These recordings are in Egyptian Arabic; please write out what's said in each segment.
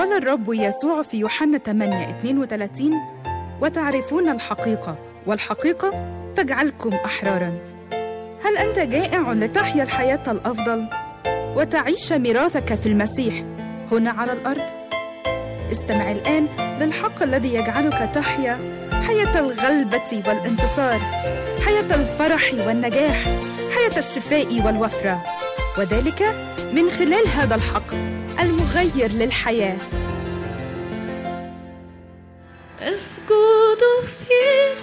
قال الرب يسوع في يوحنا 8 32 وتعرفون الحقيقة والحقيقة تجعلكم أحرارا هل أنت جائع لتحيا الحياة الأفضل وتعيش ميراثك في المسيح هنا على الأرض؟ استمع الآن للحق الذي يجعلك تحيا حياة الغلبة والانتصار حياة الفرح والنجاح حياة الشفاء والوفرة وذلك من خلال هذا الحق المغير للحياة أسجد في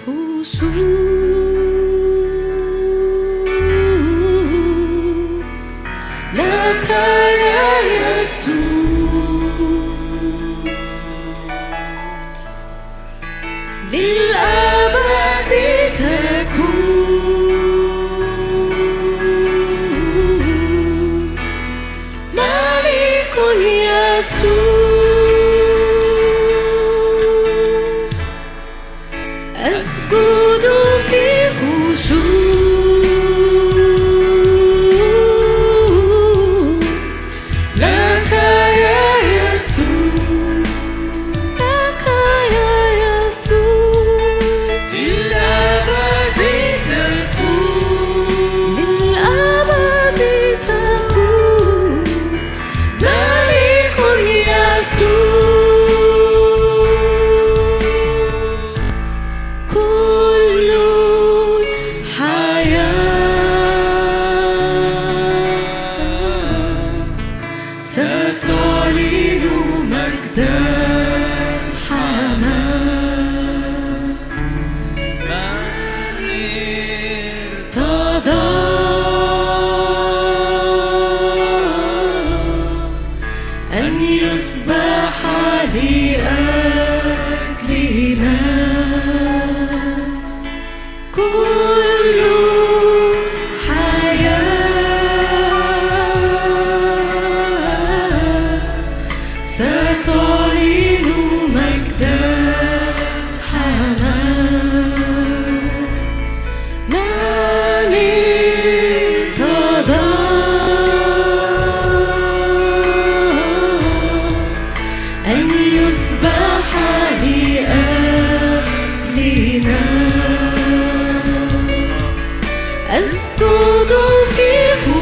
خشوع لك يا يسوع للأبد تكون ملك يسوع أسجد في خشوع لك يا يسوع لك يا يسوع للأبد تكون للأبد تكون ملك يسوع كل حياة ستعلن مجد الحمام ارتضى أن يذبح لأجلنا كل حياة ستعلن مجد الحمام من ارتضى أن يذبح لأجلنا أسجد في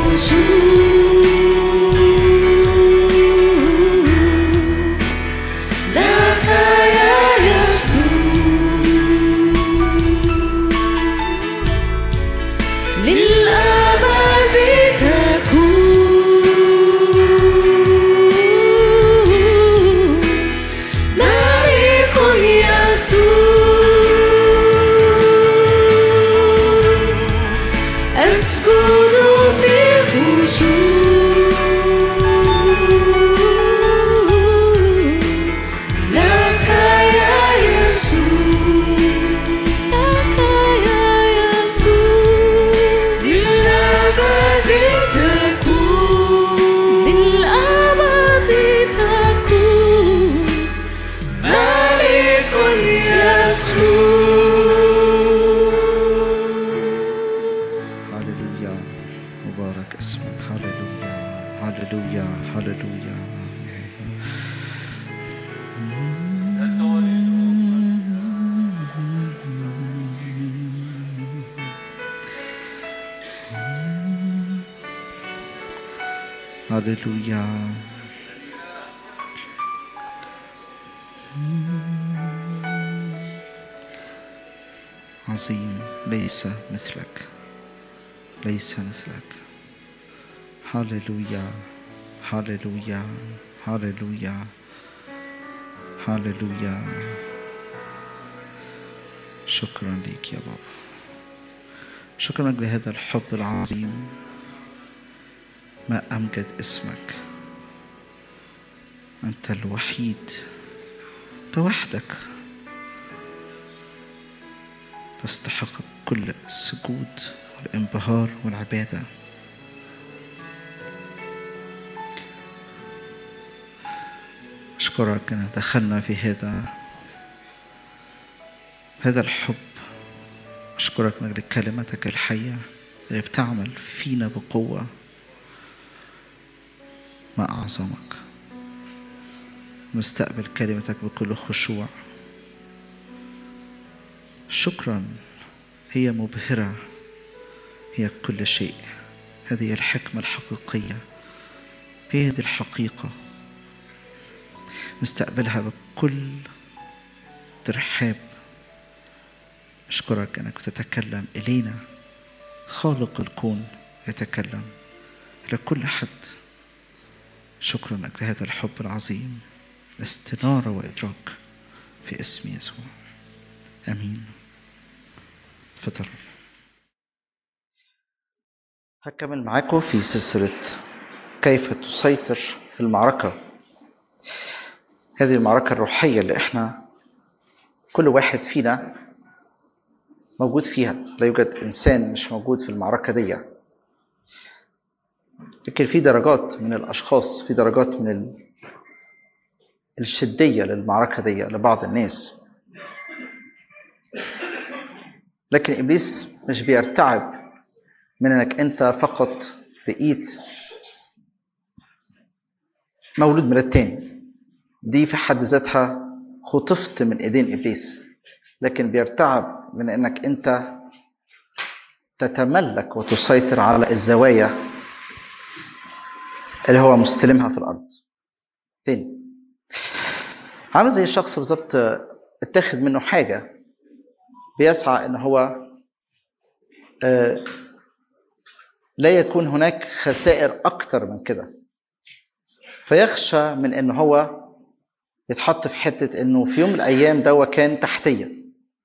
خشوع لك يا يسوع للأبد تكون ملك يسوع أسجد في خشوع لك يا يسوع لك يا يسوع للأبد تكون للأبد تكون ملك يسوع هللويا مبارك اسمك هللويا هللويا هللويا هللويا عظيم ليس مثلك ليس مثلك هللويا هللويا هللويا هللويا شكرا لك يا بابا شكرا لهذا الحب العظيم ما أمجد اسمك أنت الوحيد أنت وحدك تستحق كل السجود والانبهار والعبادة أشكرك أن دخلنا في هذا هذا الحب أشكرك من أجل كلمتك الحية اللي بتعمل فينا بقوة ما أعظمك نستقبل كلمتك بكل خشوع شكرا هي مبهرة هي كل شيء هذه الحكمة الحقيقية هي دي الحقيقة نستقبلها بكل ترحاب أشكرك أنك تتكلم إلينا خالق الكون يتكلم إلى كل حد شكرا لك لهذا الحب العظيم استنارة وإدراك في اسم يسوع آمين تفضل هكمل معاكم في سلسلة كيف تسيطر في المعركة هذه المعركة الروحية اللي احنا كل واحد فينا موجود فيها لا يوجد إنسان مش موجود في المعركة دي لكن في درجات من الأشخاص في درجات من ال... الشدية للمعركة دي لبعض الناس لكن إبليس مش بيرتعب من إنك أنت فقط بقيت مولود من التاني دي في حد ذاتها خطفت من ايدين ابليس لكن بيرتعب من انك انت تتملك وتسيطر على الزوايا اللي هو مستلمها في الارض تاني عامل زي الشخص بالظبط اتاخد منه حاجه بيسعى ان هو آه لا يكون هناك خسائر اكتر من كده فيخشى من ان هو يتحط في حته انه في يوم من الايام دوا كان تحتيه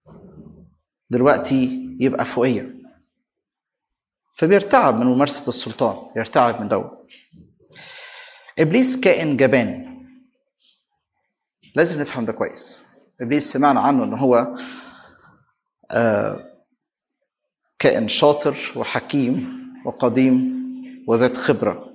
دلوقتي يبقى فوقيه فبيرتعب من ممارسه السلطان يرتعب من دوا ابليس كائن جبان لازم نفهم ده كويس ابليس سمعنا عنه ان هو آه كائن شاطر وحكيم وقديم وذات خبره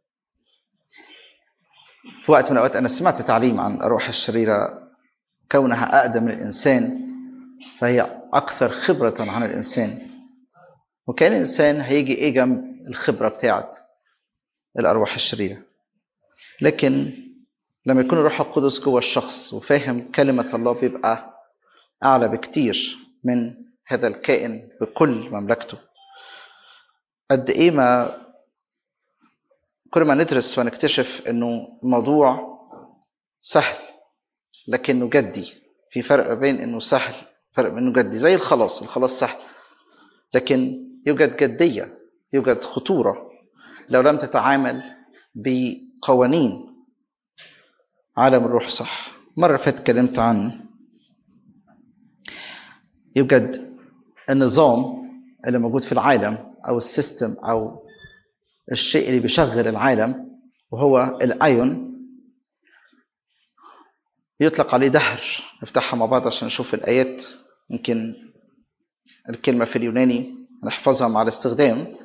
في وقت من الاوقات انا سمعت تعليم عن الارواح الشريره كونها اقدم من الانسان فهي اكثر خبره عن الانسان وكان الانسان هيجي ايه جنب الخبره بتاعت الارواح الشريره لكن لما يكون الروح القدس جوه الشخص وفاهم كلمه الله بيبقى اعلى بكتير من هذا الكائن بكل مملكته قد ايه ما كل ما ندرس ونكتشف انه الموضوع سهل لكنه جدي في فرق بين انه سهل فرق بين انه جدي زي الخلاص الخلاص سهل لكن يوجد جديه يوجد خطوره لو لم تتعامل بقوانين عالم الروح صح مره فاتت اتكلمت عن يوجد النظام اللي موجود في العالم او السيستم او الشيء اللي بيشغل العالم وهو الايون يطلق عليه دهر نفتحها مع بعض عشان نشوف الايات يمكن الكلمه في اليوناني نحفظها مع الاستخدام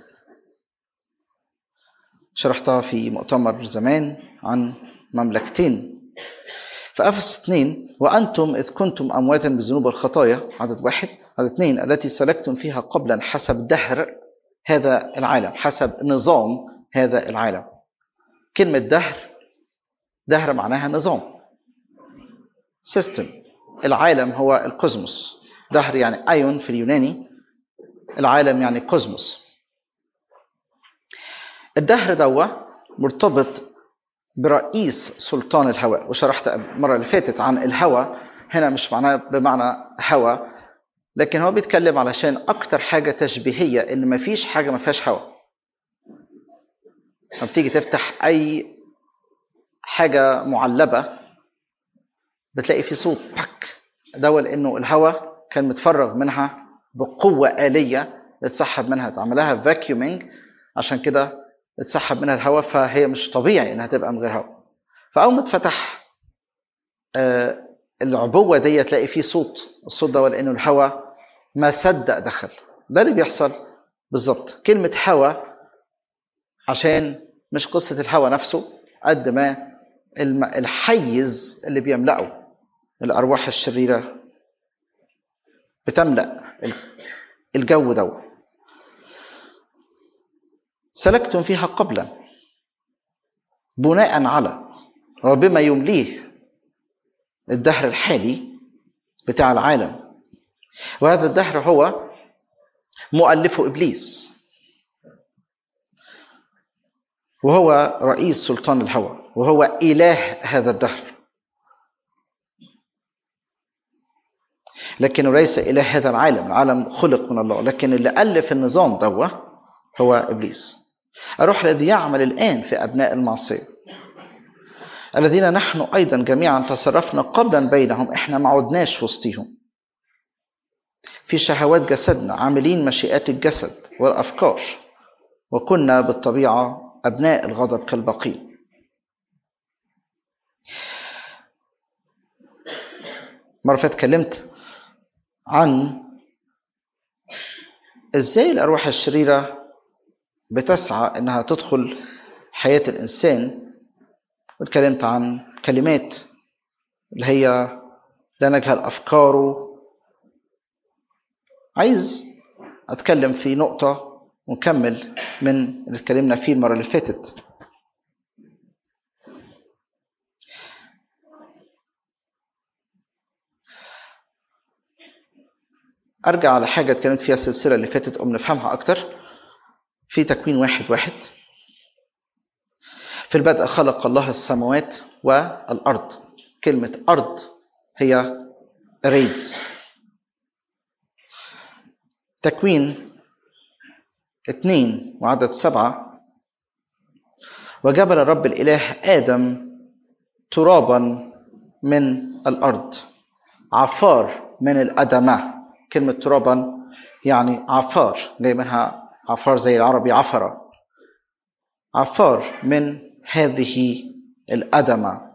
شرحتها في مؤتمر زمان عن مملكتين في افسس 2 وانتم اذ كنتم امواتا بالذنوب والخطايا عدد واحد عدد اثنين التي سلكتم فيها قبلا حسب دهر هذا العالم حسب نظام هذا العالم كلمة دهر دهر معناها نظام سيستم العالم هو الكوزموس دهر يعني ايون في اليوناني العالم يعني كوزموس الدهر دوا مرتبط برئيس سلطان الهواء وشرحت المره اللي فاتت عن الهواء هنا مش معناه بمعنى هواء لكن هو بيتكلم علشان اكتر حاجه تشبيهيه ان مفيش حاجه ما فيهاش هواء لما بتيجي تفتح اي حاجه معلبه بتلاقي في صوت باك ده لانه الهواء كان متفرغ منها بقوه آلية اتسحب منها اتعملها فاكيومينج عشان كده اتسحب منها الهواء فهي مش طبيعي انها تبقى من غير هواء فاول ما اتفتح آه العبوه دي تلاقي فيه صوت الصوت ده لانه الهواء ما صدق دخل ده اللي بيحصل بالظبط كلمه هواء عشان مش قصه الهواء نفسه قد ما الحيز اللي بيملأه الارواح الشريره بتملأ الجو ده سلكتم فيها قبلا بناء على وبما يمليه الدهر الحالي بتاع العالم وهذا الدهر هو مؤلفه ابليس وهو رئيس سلطان الهوى وهو اله هذا الدهر لكنه ليس اله هذا العالم العالم خلق من الله لكن اللي الف النظام دوا هو ابليس الروح الذي يعمل الان في ابناء المعصيه الذين نحن ايضا جميعا تصرفنا قبلا بينهم احنا ما عدناش وسطيهم في شهوات جسدنا عاملين مشيئات الجسد والافكار وكنا بالطبيعه ابناء الغضب كالباقين مرة فاتت اتكلمت عن ازاي الارواح الشريره بتسعى انها تدخل حياه الانسان واتكلمت عن كلمات اللي هي لا نجهل افكاره عايز اتكلم في نقطه ونكمل من اللي اتكلمنا فيه المره اللي فاتت ارجع على حاجه اتكلمت فيها السلسله اللي فاتت ام نفهمها اكتر في تكوين واحد واحد في البدء خلق الله السماوات والارض كلمه ارض هي ريدز تكوين اثنين وعدد سبعة وجبل الرب الإله آدم ترابا من الأرض عفار من الأدمة كلمة ترابا يعني عفار جاي منها عفار زي العربي عفرة عفار من هذه الأدمة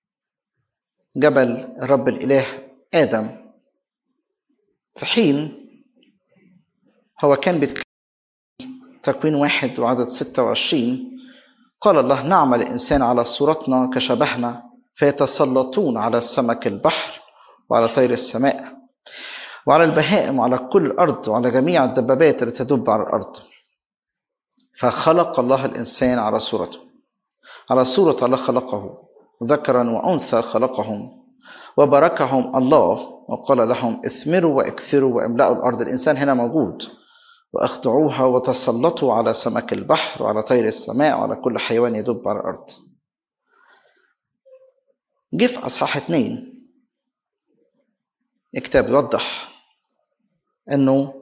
جبل الرب الإله آدم في حين هو كان بيتكلم تكوين واحد وعدد ستة وعشرين قال الله نعمل الإنسان على صورتنا كشبهنا فيتسلطون على سمك البحر وعلى طير السماء وعلى البهائم وعلى كل الأرض وعلى جميع الدبابات التي تدب على الأرض فخلق الله الإنسان على صورته على صورة الله خلقه ذكرا وأنثى خلقهم وباركهم الله وقال لهم اثمروا واكثروا واملأوا الأرض الإنسان هنا موجود واخضعوها وتسلطوا على سمك البحر وعلى طير السماء وعلى كل حيوان يدب على الارض جه في اصحاح اتنين الكتاب يوضح انه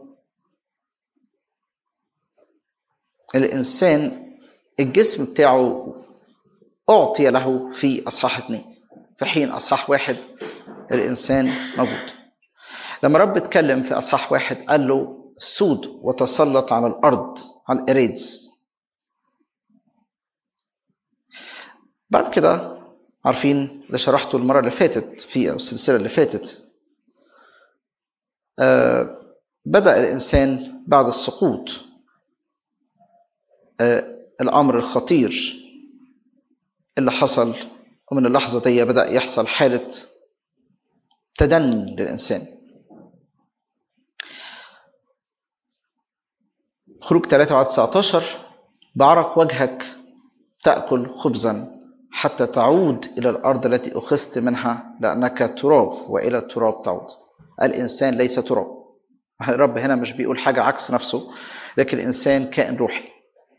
الانسان الجسم بتاعه اعطي له في اصحاح اتنين في حين اصحاح واحد الانسان موجود لما رب اتكلم في اصحاح واحد قال له سود وتسلط على الارض على الاريدز بعد كده عارفين اللي شرحته المره اللي فاتت في السلسله اللي فاتت آه بدا الانسان بعد السقوط آه الامر الخطير اللي حصل ومن اللحظه دي بدا يحصل حاله تدني للانسان خروج 3 وعدد 19 بعرق وجهك تأكل خبزا حتى تعود إلى الأرض التي أخذت منها لأنك تراب وإلى التراب تعود الإنسان ليس تراب الرب هنا مش بيقول حاجة عكس نفسه لكن الإنسان كائن روحي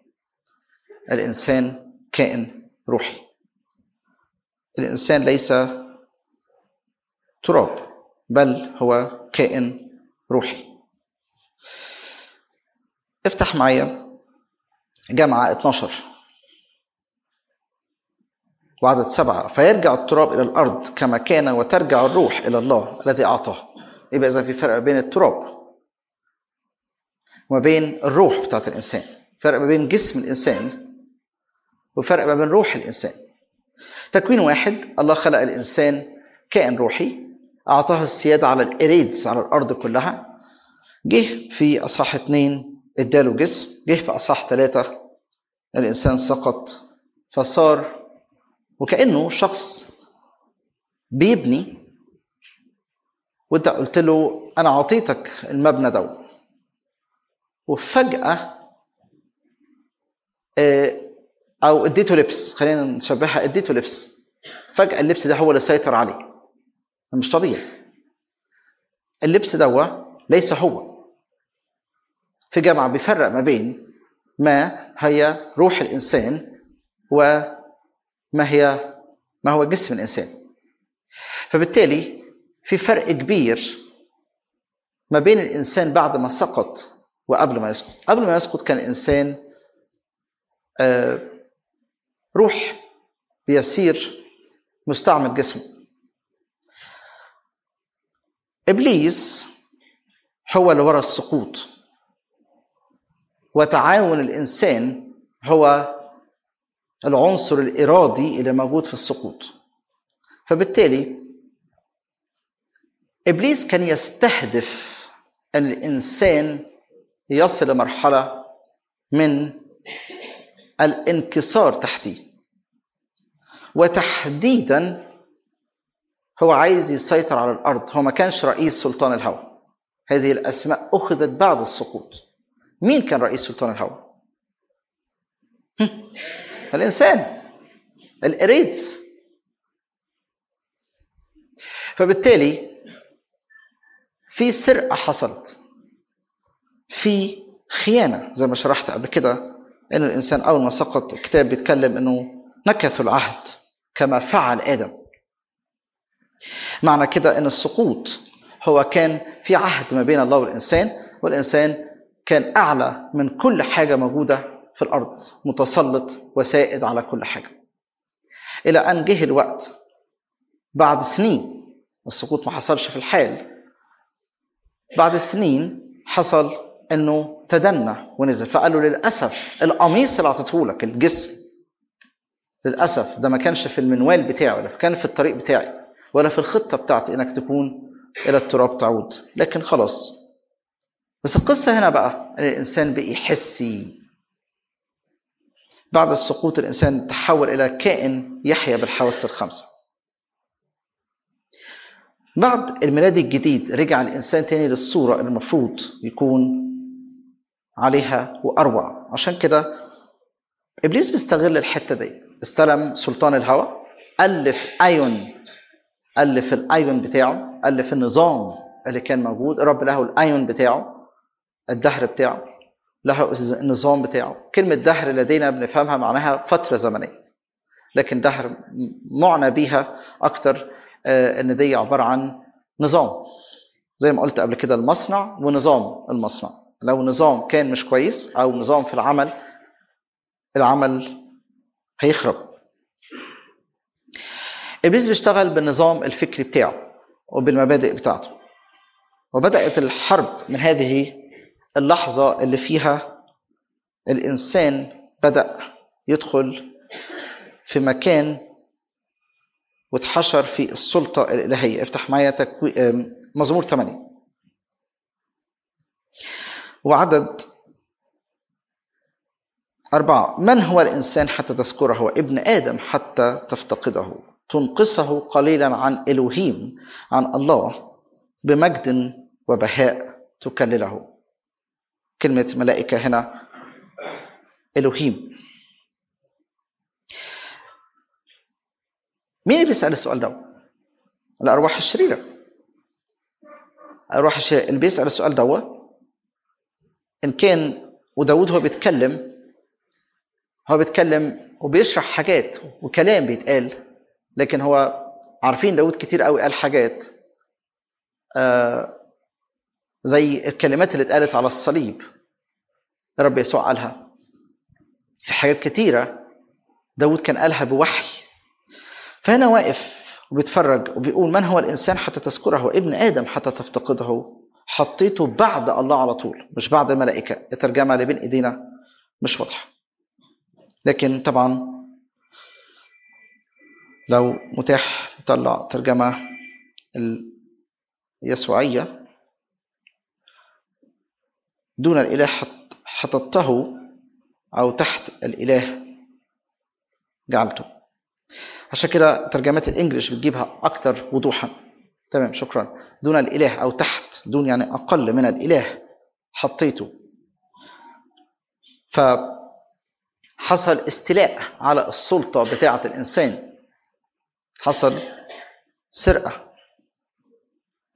الإنسان كائن روحي الإنسان ليس تراب بل هو كائن روحي افتح معايا جامعة 12 وعدد سبعة فيرجع التراب إلى الأرض كما كان وترجع الروح إلى الله الذي أعطاه يبقى إذا في فرق بين التراب وما بين الروح بتاعت الإنسان فرق ما بين جسم الإنسان وفرق ما بين روح الإنسان تكوين واحد الله خلق الإنسان كائن روحي أعطاه السيادة على الإريدز على الأرض كلها جه في أصحاح اتنين اداله جسم جه في اصحاح ثلاثة الانسان سقط فصار وكانه شخص بيبني وانت قلت له انا اعطيتك المبنى ده وفجاه او اديته لبس خلينا نشبهها اديته لبس فجاه اللبس ده هو اللي سيطر عليه مش طبيعي اللبس دوا ليس هو في جامعة بيفرق ما بين ما هي روح الإنسان وما هي ما هو جسم الإنسان فبالتالي في فرق كبير ما بين الإنسان بعد ما سقط وقبل ما يسقط قبل ما يسقط كان الإنسان آه، روح بيسير مستعمل جسمه ابليس هو اللي ورا السقوط وتعاون الانسان هو العنصر الارادي اللي موجود في السقوط فبالتالي ابليس كان يستهدف ان الانسان يصل لمرحله من الانكسار تحتيه وتحديدا هو عايز يسيطر على الارض هو ما كانش رئيس سلطان الهوى هذه الاسماء اخذت بعد السقوط مين كان رئيس سلطان الهوى هم، الانسان الاريدز فبالتالي في سرقه حصلت في خيانه زي ما شرحت قبل كده ان الانسان اول ما سقط الكتاب بيتكلم انه نكثوا العهد كما فعل ادم معنى كده ان السقوط هو كان في عهد ما بين الله والانسان والانسان كان اعلى من كل حاجه موجوده في الارض متسلط وسائد على كل حاجه الى ان جه الوقت بعد سنين السقوط ما حصلش في الحال بعد سنين حصل انه تدنى ونزل فقال له للاسف القميص اللي اعطيته لك الجسم للاسف ده ما كانش في المنوال بتاعي ولا كان في الطريق بتاعي ولا في الخطه بتاعتي انك تكون الى التراب تعود لكن خلاص بس القصه هنا بقى ان الانسان بقي حسي بعد السقوط الانسان تحول الى كائن يحيا بالحواس الخمسه بعد الميلاد الجديد رجع الانسان تاني للصوره اللي المفروض يكون عليها واروع عشان كده ابليس بيستغل الحته دي استلم سلطان الهوى الف ايون الف الايون بتاعه الف النظام اللي كان موجود الرب له الايون بتاعه الدهر بتاعه له النظام بتاعه كلمة دهر لدينا بنفهمها معناها فترة زمنية لكن دهر معنى بيها أكتر آه، إن دي عبارة عن نظام زي ما قلت قبل كده المصنع ونظام المصنع لو نظام كان مش كويس أو نظام في العمل العمل هيخرب إبليس بيشتغل بالنظام الفكري بتاعه وبالمبادئ بتاعته وبدأت الحرب من هذه اللحظة اللي فيها الإنسان بدأ يدخل في مكان واتحشر في السلطة الإلهية افتح معايا تكوي... آم، مزمور 8 وعدد أربعة من هو الإنسان حتى تذكره هو ابن آدم حتى تفتقده تنقصه قليلا عن إلوهيم عن الله بمجد وبهاء تكلله كلمة ملائكة هنا إلوهيم مين اللي بيسأل السؤال ده؟ الأرواح الشريرة الأرواح الشريرة اللي بيسأل السؤال ده إن كان وداود هو بيتكلم هو بيتكلم وبيشرح حاجات وكلام بيتقال لكن هو عارفين داود كتير قوي قال حاجات آه زي الكلمات اللي اتقالت على الصليب رب يسوع قالها في حاجات كتيرة داود كان قالها بوحي فهنا واقف وبيتفرج وبيقول من هو الإنسان حتى تذكره ابن آدم حتى تفتقده حطيته بعد الله على طول مش بعد الملائكة الترجمة اللي بين إيدينا مش واضحة لكن طبعا لو متاح نطلع ترجمة اليسوعية دون الإله حط- حطته أو تحت الإله جعلته عشان كده ترجمات الإنجليش بتجيبها أكتر وضوحا تمام شكرا دون الإله أو تحت دون يعني أقل من الإله حطيته فحصل استيلاء على السلطة بتاعة الإنسان حصل سرقة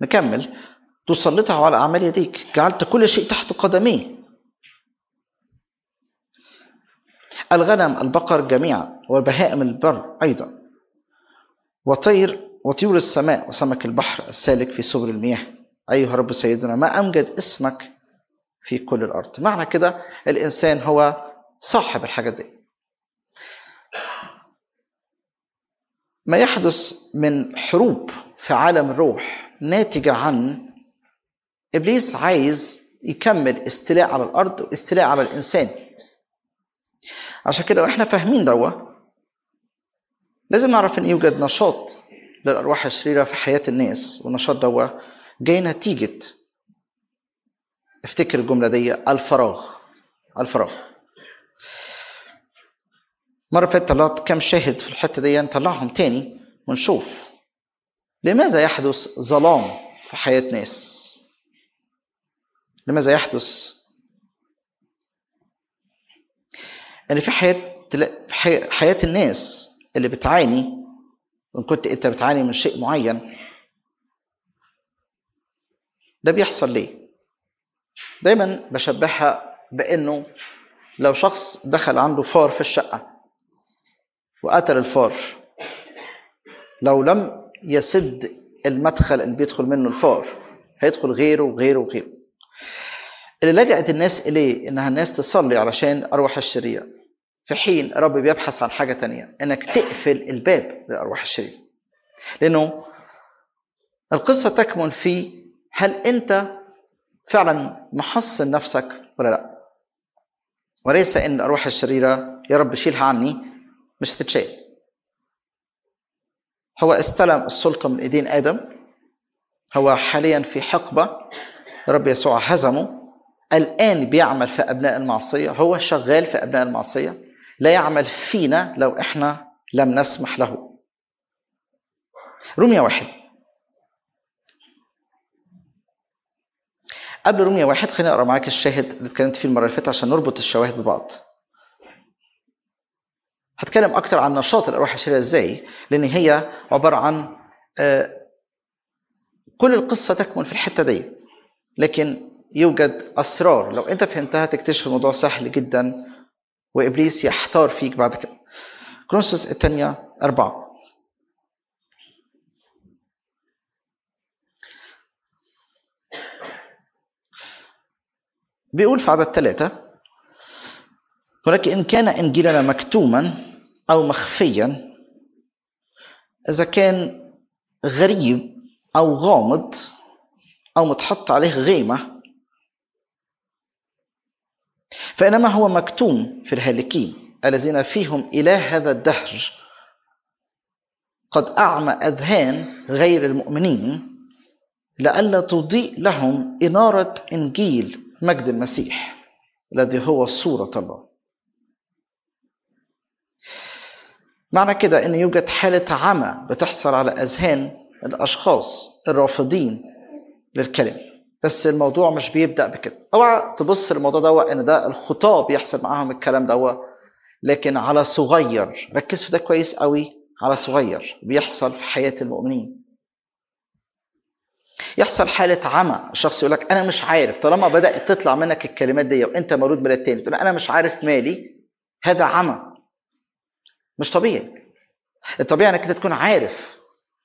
نكمل تسلطه على اعمال يديك جعلت كل شيء تحت قدميه الغنم البقر جميعا والبهائم البر ايضا وطير وطيور السماء وسمك البحر السالك في سبل المياه ايها رب سيدنا ما امجد اسمك في كل الارض معنى كده الانسان هو صاحب الحاجات دي ما يحدث من حروب في عالم الروح ناتجة عن إبليس عايز يكمل استيلاء على الأرض واستيلاء على الإنسان عشان كده واحنا فاهمين دوا لازم نعرف ان يوجد نشاط للارواح الشريره في حياه الناس والنشاط دوا جاي نتيجه افتكر الجمله دي الفراغ الفراغ مرة فاتت طلعت كام شاهد في الحتة دي نطلعهم تاني ونشوف لماذا يحدث ظلام في حياة ناس لماذا يحدث ان في حياه تلا- في حي- حياه الناس اللي بتعاني وان كنت انت بتعاني من شيء معين ده بيحصل ليه دايما بشبهها بانه لو شخص دخل عنده فار في الشقه وقتل الفار لو لم يسد المدخل اللي بيدخل منه الفار هيدخل غيره وغيره وغيره اللي لجأت الناس إليه إنها الناس تصلي علشان أرواح الشريرة في حين الرب بيبحث عن حاجة تانية إنك تقفل الباب للأرواح الشريرة لأنه القصة تكمن في هل أنت فعلا محصن نفسك ولا لا وليس إن الأرواح الشريرة يا رب شيلها عني مش هتتشال هو استلم السلطة من إيدين آدم هو حاليا في حقبة رب يسوع هزمه الآن بيعمل في أبناء المعصية هو شغال في أبناء المعصية لا يعمل فينا لو إحنا لم نسمح له رومية واحد قبل رومية واحد خليني أقرأ معاك الشاهد اللي اتكلمت فيه المرة اللي فاتت عشان نربط الشواهد ببعض هتكلم أكتر عن نشاط الأرواح الشريرة إزاي لأن هي عبارة عن آه، كل القصة تكمن في الحتة دي لكن يوجد أسرار لو أنت فهمتها تكتشف الموضوع سهل جدا وإبليس يحتار فيك بعد كده كرونسوس الثانية أربعة بيقول في عدد ثلاثة ولكن إن كان إنجيلنا مكتوما أو مخفيا إذا كان غريب أو غامض أو متحط عليه غيمة فإنما هو مكتوم في الهالكين الذين فيهم إله هذا الدهر قد أعمى أذهان غير المؤمنين لئلا تضيء لهم إنارة إنجيل مجد المسيح الذي هو صورة الله معنى كده ان يوجد حالة عمى بتحصل على اذهان الاشخاص الرافضين للكلمة بس الموضوع مش بيبدأ بكده اوعى تبص الموضوع ده ان ده الخطاة بيحصل معاهم الكلام ده لكن على صغير ركز في ده كويس قوي على صغير بيحصل في حياة المؤمنين يحصل حالة عمى الشخص يقول لك أنا مش عارف طالما بدأت تطلع منك الكلمات دي وأنت مولود ميلاد تاني تقول أنا مش عارف مالي هذا عمى مش طبيعي الطبيعي انك انت تكون عارف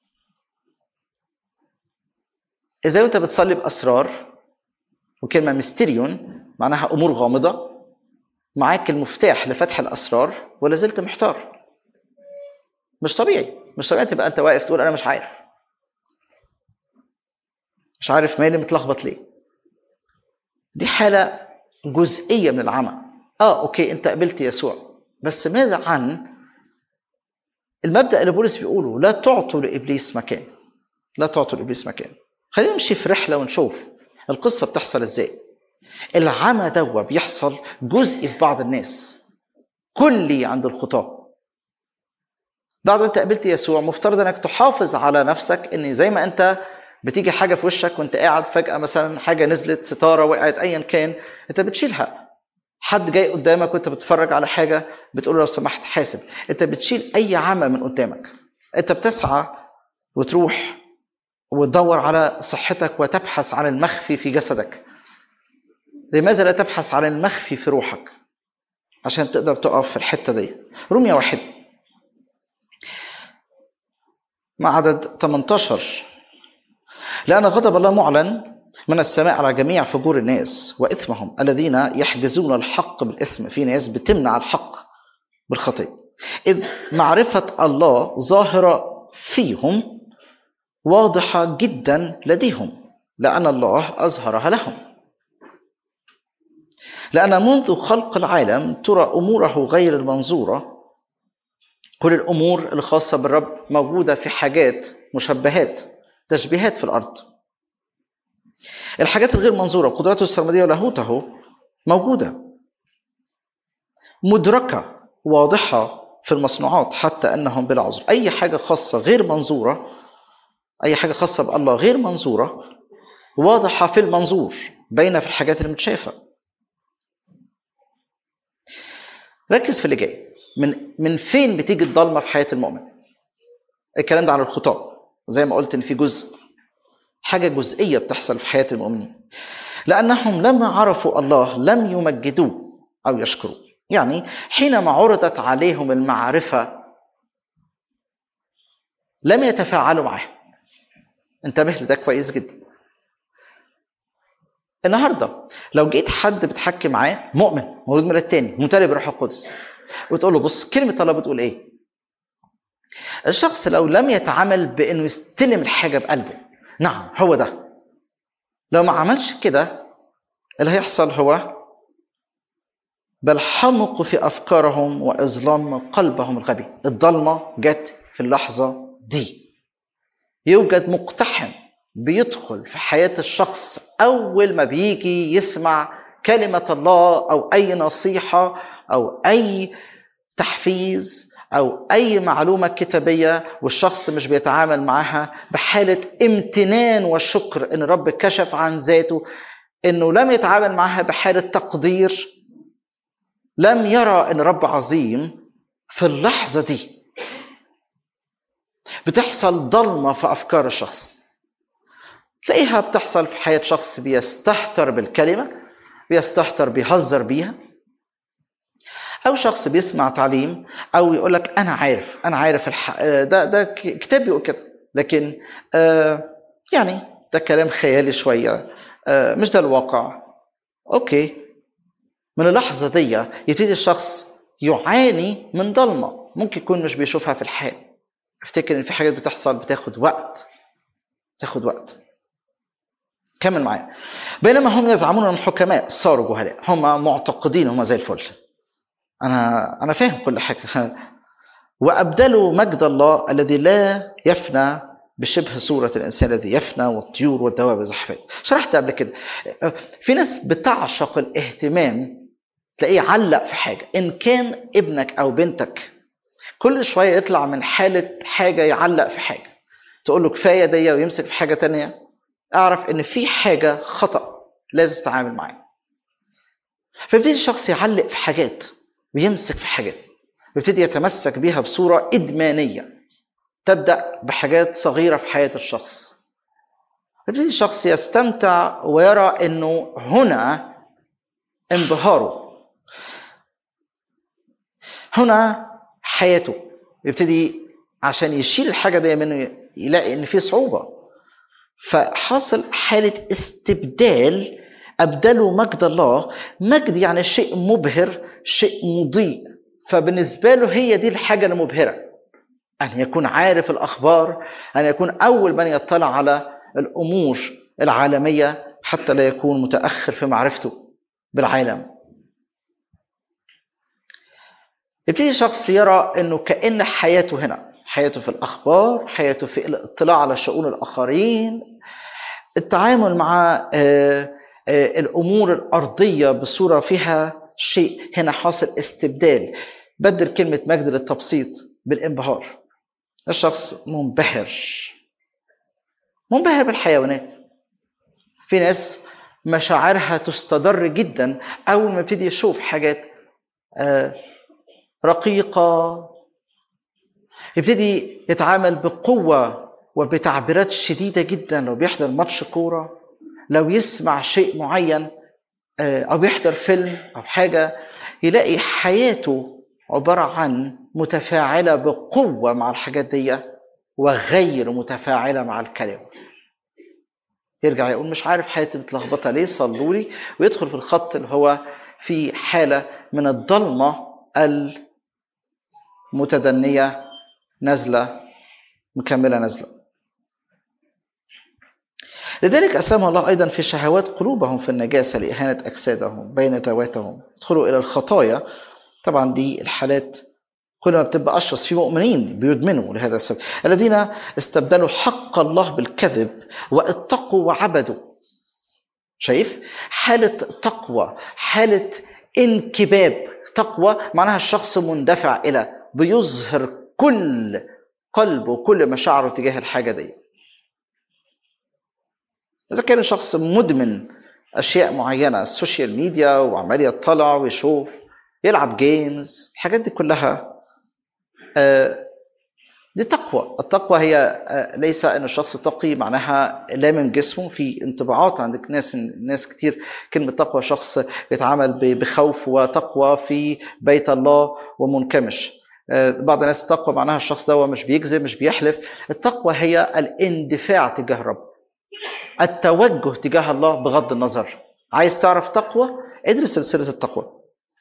ازاي وانت بتصلي باسرار وكلمه ميستيريون معناها امور غامضه معاك المفتاح لفتح الاسرار ولا زلت محتار مش طبيعي مش طبيعي تبقى انت واقف تقول انا مش عارف مش عارف مالي متلخبط ليه دي حاله جزئيه من العمى اه اوكي انت قبلت يسوع بس ماذا عن المبدا اللي بولس بيقوله لا تعطوا لابليس مكان لا تعطوا لابليس مكان خلينا نمشي في رحله ونشوف القصه بتحصل ازاي العمى دوا بيحصل جزء في بعض الناس كلي عند الخطاه بعد ما انت قابلت يسوع مفترض انك تحافظ على نفسك ان زي ما انت بتيجي حاجه في وشك وانت قاعد فجاه مثلا حاجه نزلت ستاره وقعت ايا كان انت بتشيلها حد جاي قدامك وانت بتتفرج على حاجه بتقول له لو سمحت حاسب انت بتشيل اي عمى من قدامك انت بتسعى وتروح وتدور على صحتك وتبحث عن المخفي في جسدك لماذا لا تبحث عن المخفي في روحك عشان تقدر تقف في الحته دي رومية واحد مع عدد 18 لأن غضب الله معلن من السماء على جميع فجور الناس وإثمهم الذين يحجزون الحق بالإثم في ناس بتمنع الحق بالخطية إذ معرفة الله ظاهرة فيهم واضحة جدا لديهم لأن الله أظهرها لهم لأن منذ خلق العالم ترى أموره غير المنظورة كل الأمور الخاصة بالرب موجودة في حاجات مشبهات تشبيهات في الأرض الحاجات الغير منظورة قدرته السرمدية ولاهوته موجودة مدركة واضحة في المصنوعات حتى أنهم بلا عذر أي حاجة خاصة غير منظورة أي حاجة خاصة بالله غير منظورة واضحة في المنظور باينة في الحاجات اللي متشافة ركز في اللي جاي من من فين بتيجي الضلمة في حياة المؤمن الكلام ده عن الخطاة زي ما قلت ان في جزء حاجة جزئية بتحصل في حياة المؤمنين لأنهم لما عرفوا الله لم يمجدوه أو يشكروه يعني حينما عرضت عليهم المعرفة لم يتفاعلوا معها انتبه لده كويس جدا النهارده لو جيت حد بتحكي معاه مؤمن مولود من التاني ممتلئ بالروح القدس وتقول له بص كلمه الله بتقول ايه الشخص لو لم يتعامل بانه يستلم الحاجه بقلبه نعم هو ده لو ما عملش كده اللي هيحصل هو بل حمقوا في افكارهم واظلام قلبهم الغبي الضلمه جت في اللحظه دي يوجد مقتحم بيدخل في حياه الشخص اول ما بيجي يسمع كلمه الله او اي نصيحه او اي تحفيز او اي معلومه كتابيه والشخص مش بيتعامل معها بحاله امتنان وشكر ان الرب كشف عن ذاته انه لم يتعامل معها بحاله تقدير لم يرى ان الرب عظيم في اللحظه دي بتحصل ضلمه في افكار الشخص تلاقيها بتحصل في حياه شخص بيستهتر بالكلمه بيستهتر بيهزر بيها او شخص بيسمع تعليم او يقول لك انا عارف انا عارف الح... ده ده كتاب بيقول كده لكن آه يعني ده كلام خيالي شويه آه مش ده الواقع اوكي من اللحظه دي يبتدي الشخص يعاني من ضلمه ممكن يكون مش بيشوفها في الحال افتكر ان في حاجات بتحصل بتاخد وقت تاخد وقت كمل معايا بينما هم يزعمون انهم حكماء صاروا جهلاء هم معتقدين هم زي الفل انا انا فاهم كل حاجه وابدلوا مجد الله الذي لا يفنى بشبه صورة الإنسان الذي يفنى والطيور والدواب زحفات شرحت قبل كده في ناس بتعشق الاهتمام تلاقيه علق في حاجة إن كان ابنك أو بنتك كل شوية يطلع من حالة حاجة يعلق في حاجة تقول له كفاية دي ويمسك في حاجة تانية اعرف إن في حاجة خطأ لازم تتعامل معاه فيبتدي الشخص يعلق في حاجات ويمسك في حاجات ويبتدي يتمسك بيها بصورة إدمانية تبدأ بحاجات صغيرة في حياة الشخص يبتدي الشخص يستمتع ويرى أنه هنا انبهاره هنا حياته يبتدي عشان يشيل الحاجة دي منه يلاقي ان في صعوبة فحصل حالة استبدال أبدلوا مجد الله مجد يعني شيء مبهر شيء مضيء فبالنسبة له هي دي الحاجة المبهرة أن يكون عارف الأخبار أن يكون أول من يطلع على الأمور العالمية حتى لا يكون متأخر في معرفته بالعالم يبتدي شخص يرى أنه كأن حياته هنا حياته في الأخبار حياته في الاطلاع على شؤون الآخرين التعامل مع آه الامور الارضيه بصوره فيها شيء هنا حاصل استبدال بدل كلمه مجد للتبسيط بالانبهار الشخص منبهر منبهر بالحيوانات في ناس مشاعرها تستدر جدا اول ما يبتدي يشوف حاجات رقيقه يبتدي يتعامل بقوه وبتعبيرات شديدة جدا لو بيحضر ماتش كورة لو يسمع شيء معين آه، أو بيحضر فيلم أو حاجة يلاقي حياته عبارة عن متفاعلة بقوة مع الحاجات دي وغير متفاعلة مع الكلام يرجع يقول مش عارف حياتي متلخبطة ليه صلوا لي ويدخل في الخط اللي هو في حالة من الضلمة المتدنية نازلة مكملة نازلة لذلك أسلمهم الله أيضا في شهوات قلوبهم في النجاسة لإهانة أجسادهم بين ذواتهم يدخلوا إلى الخطايا طبعا دي الحالات كل ما بتبقى أشرس في مؤمنين بيدمنوا لهذا السبب الذين استبدلوا حق الله بالكذب واتقوا وعبدوا شايف حالة تقوى حالة انكباب تقوى معناها الشخص مندفع إلى بيظهر كل قلبه وكل مشاعره تجاه الحاجة دي إذا كان شخص مدمن أشياء معينة السوشيال ميديا وعمال يطلع ويشوف يلعب جيمز الحاجات دي كلها آه، دي تقوى التقوى هي آه، ليس ان الشخص تقي معناها لامم جسمه في انطباعات عندك ناس من ناس كتير كلمه تقوى شخص بيتعامل ب- بخوف وتقوى في بيت الله ومنكمش آه، بعض الناس التقوى معناها الشخص ده مش بيكذب مش بيحلف التقوى هي الاندفاع تجاه الرب التوجه تجاه الله بغض النظر عايز تعرف تقوى ادرس سلسله التقوى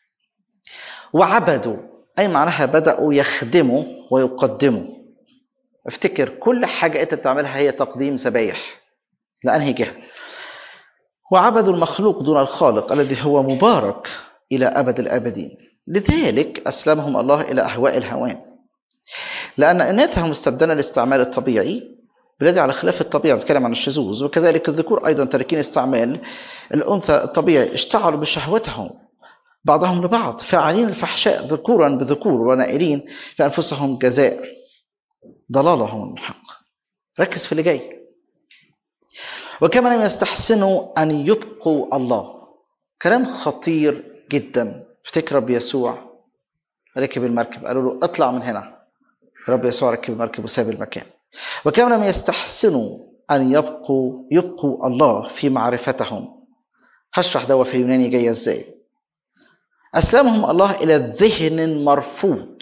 وعبدوا اي معناها بداوا يخدموا ويقدموا افتكر كل حاجه انت بتعملها هي تقديم ذبايح لانهي جهه وعبدوا المخلوق دون الخالق الذي هو مبارك الى ابد الابدين لذلك اسلمهم الله الى اهواء الهوان لان اناثهم استبدلنا الاستعمال الطبيعي بالذي على خلاف الطبيعي بتكلم عن الشذوذ وكذلك الذكور ايضا تاركين استعمال الانثى الطبيعي اشتعلوا بشهوتهم بعضهم لبعض فاعلين الفحشاء ذكورا بذكور ونائلين في انفسهم جزاء ضلالهم المحق ركز في اللي جاي وكما لم يستحسنوا ان يبقوا الله كلام خطير جدا افتكر رب يسوع ركب المركب قالوا له اطلع من هنا رب يسوع ركب المركب وساب المكان وكما لم يستحسنوا ان يبقوا يبقوا الله في معرفتهم هشرح ده في اليوناني جايه ازاي أسلمهم الله إلى ذهن مرفوض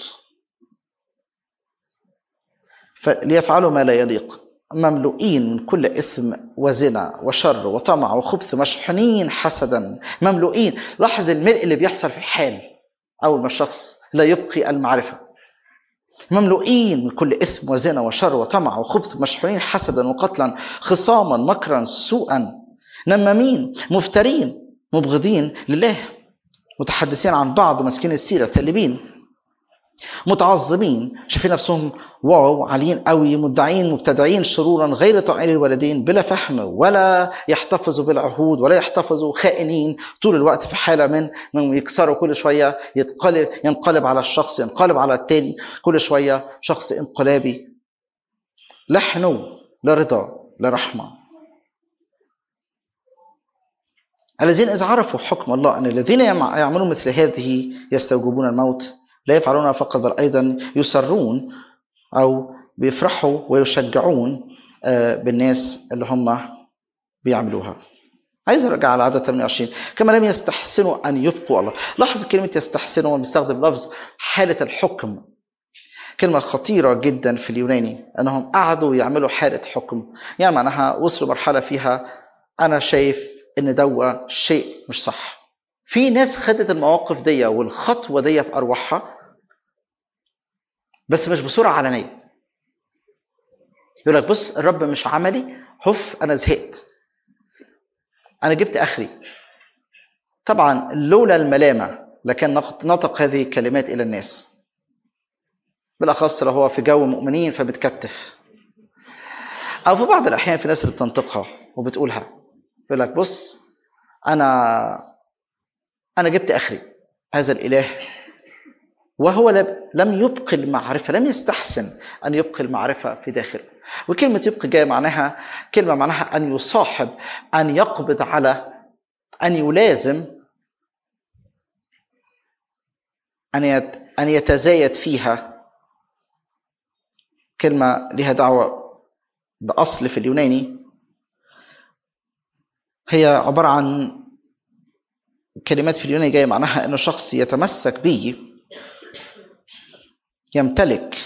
ليفعلوا ما لا يليق مملوئين من كل إثم وزنا وشر وطمع وخبث مشحونين حسدا مملوئين لاحظ الملء اللي بيحصل في الحال أول ما الشخص لا يبقي المعرفة مملوئين من كل إثم وزنا وشر وطمع وخبث مشحونين حسدا وقتلا خصاما مكرا سوءا نمامين مفترين مبغضين لله متحدثين عن بعض وماسكين السيرة ثالبين متعظمين شايفين نفسهم واو عاليين قوي مدعين مبتدعين شرورا غير طائعين الوالدين بلا فهم ولا يحتفظوا بالعهود ولا يحتفظوا خائنين طول الوقت في حالة من من يكسروا كل شوية يتقلب ينقلب على الشخص ينقلب على التاني كل شوية شخص انقلابي لا حنو لا رضا لا رحمة الذين إذ عرفوا حكم الله أن الذين يعملون مثل هذه يستوجبون الموت لا يفعلونها فقط بل أيضا يسرون أو بيفرحوا ويشجعون بالناس اللي هم بيعملوها عايز ارجع على عدد 28 كما لم يستحسنوا ان يبقوا الله لاحظ كلمه يستحسنوا هو بيستخدم لفظ حاله الحكم كلمه خطيره جدا في اليوناني انهم قعدوا يعملوا حاله حكم يعني معناها وصلوا مرحله فيها انا شايف ان دوا شيء مش صح في ناس خدت المواقف دي والخطوه دي في ارواحها بس مش بصوره علنيه يقول لك بص الرب مش عملي هف انا زهقت انا جبت اخري طبعا لولا الملامه لكان نطق هذه الكلمات الى الناس بالاخص لو هو في جو مؤمنين فبتكتف او في بعض الاحيان في ناس اللي بتنطقها وبتقولها يقول لك بص انا انا جبت اخري هذا الاله وهو لم يبقي المعرفه لم يستحسن ان يبقي المعرفه في داخله وكلمه يبقي جايه معناها كلمه معناها ان يصاحب ان يقبض على ان يلازم ان ان يتزايد فيها كلمه لها دعوه ده أصل في اليوناني هي عبارة عن كلمات في اليوناني جاية معناها إنه شخص يتمسك به يمتلك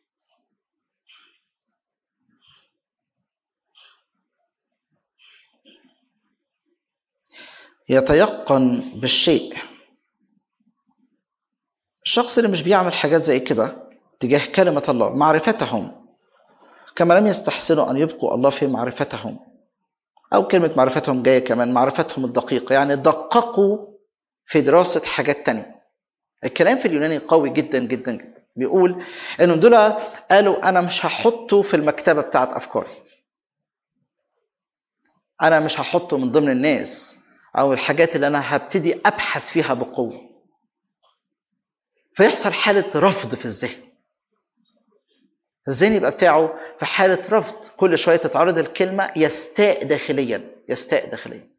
يتيقن بالشيء الشخص اللي مش بيعمل حاجات زي كده تجاه كلمة الله معرفتهم كما لم يستحسنوا أن يبقوا الله في معرفتهم أو كلمة معرفتهم جاية كمان معرفتهم الدقيقة يعني دققوا في دراسة حاجات تانية الكلام في اليوناني قوي جدا جدا جدا بيقول انهم دول قالوا انا مش هحطه في المكتبه بتاعت افكاري انا مش هحطه من ضمن الناس او الحاجات اللي انا هبتدي ابحث فيها بقوه فيحصل حاله رفض في الذهن الذهن يبقى بتاعه في حاله رفض كل شويه تتعرض الكلمه يستاء داخليا يستاء داخليا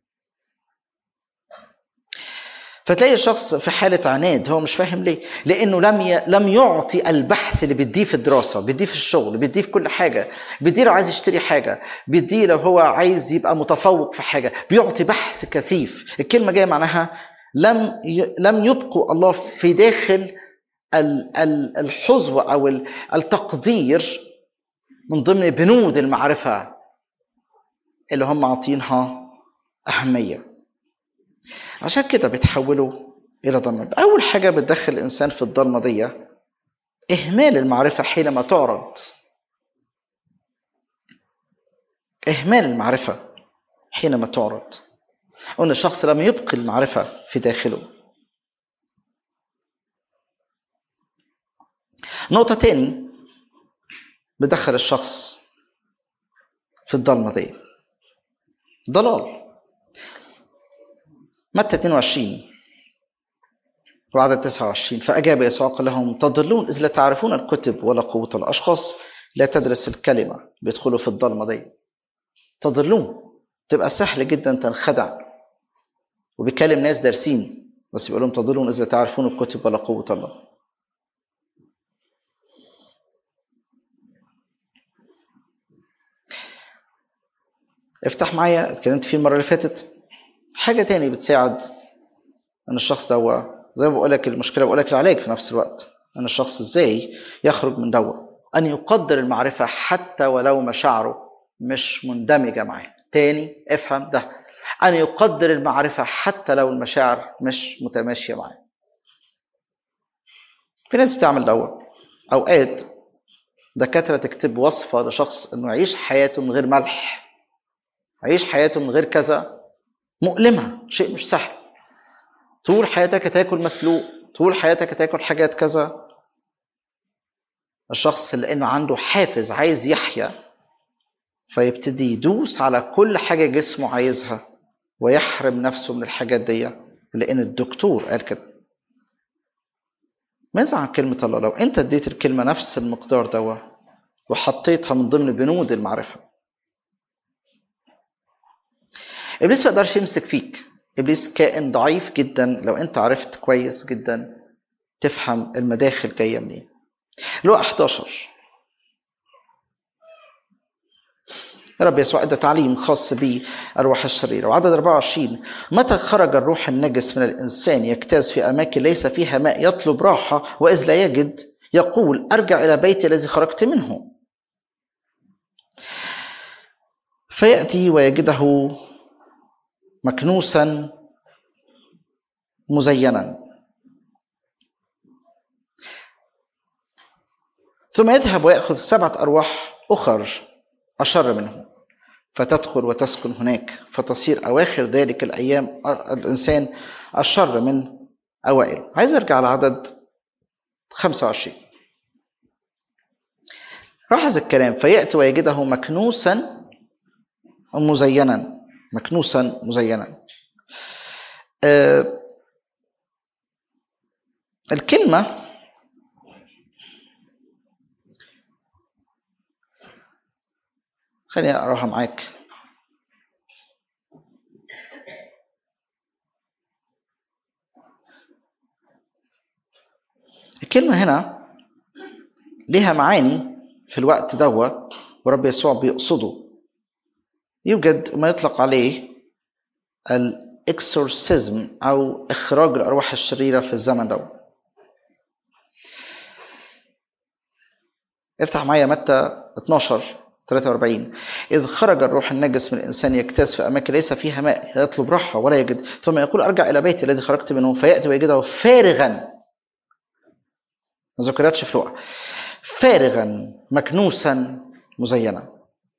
فتلاقي الشخص في حالة عناد هو مش فاهم ليه لأنه لم ي... لم يعطي البحث اللي بيديه في الدراسة بيديه في الشغل بيديه في كل حاجة بيديه لو عايز يشتري حاجة بيديه لو هو عايز يبقى متفوق في حاجة بيعطي بحث كثيف الكلمة جاية معناها لم ي... لم يبقوا الله في داخل ال... ال... الحظوة أو ال... التقدير من ضمن بنود المعرفة اللي هم عاطينها أهمية عشان كده بيتحولوا الى ضلمه اول حاجه بتدخل الانسان في الضلمه دي اهمال المعرفه حينما تعرض اهمال المعرفه حينما تعرض ان الشخص لم يبقي المعرفه في داخله نقطة تاني بدخل الشخص في الضلمة دي ضلال متى 22 وعدد 29 فأجاب يسوع قال لهم تضلون إذ لا تعرفون الكتب ولا قوة الأشخاص لا تدرس الكلمة بيدخلوا في الضلمة دي تضلون تبقى سهل جدا تنخدع وبيكلم ناس دارسين بس بيقول لهم تضلون إذ لا تعرفون الكتب ولا قوة الله افتح معايا اتكلمت فيه المرة اللي فاتت حاجه تاني بتساعد ان الشخص دوا زي ما بقول لك المشكله بقول لك العلاج في نفس الوقت ان الشخص ازاي يخرج من دوا ان يقدر المعرفه حتى ولو مشاعره مش مندمجه معاه تاني افهم ده ان يقدر المعرفه حتى لو المشاعر مش متماشيه معاه في ناس بتعمل دوا اوقات دكاتره تكتب وصفه لشخص انه يعيش حياته من غير ملح يعيش حياته من غير كذا مؤلمة شيء مش سهل طول حياتك هتاكل مسلوق طول حياتك هتاكل حاجات كذا الشخص اللي انه عنده حافز عايز يحيا فيبتدي يدوس على كل حاجة جسمه عايزها ويحرم نفسه من الحاجات دي لأن الدكتور قال كده ماذا عن كلمة الله لو أنت اديت الكلمة نفس المقدار دوا وحطيتها من ضمن بنود المعرفة ابليس ما يقدرش يمسك فيك ابليس كائن ضعيف جدا لو انت عرفت كويس جدا تفهم المداخل جايه منين لو 11 رب يسوع ادى تعليم خاص بالارواح الشريره وعدد 24 متى خرج الروح النجس من الانسان يجتاز في اماكن ليس فيها ماء يطلب راحه واذ لا يجد يقول ارجع الى بيتي الذي خرجت منه فياتي ويجده مكنوسا مزينا ثم يذهب ويأخذ سبعة أرواح أخر أشر منه فتدخل وتسكن هناك فتصير أواخر ذلك الأيام الإنسان أشر من أوائله عايز أرجع على عدد 25 لاحظ الكلام فيأتي ويجده مكنوسا مزينا مكنوسا مزينا آه الكلمة خليني أقراها معاك الكلمة هنا ليها معاني في الوقت دوا ورب يسوع بيقصده يوجد ما يطلق عليه الاكسورسيزم او اخراج الارواح الشريره في الزمن ده افتح معايا متى 12 43 إذ خرج الروح النجس من الإنسان يجتاز في أماكن ليس فيها ماء يطلب راحة ولا يجد ثم يقول أرجع إلى بيتي الذي خرجت منه فيأتي ويجده فارغا ما ذكرتش في لوقا فارغا مكنوسا مزينا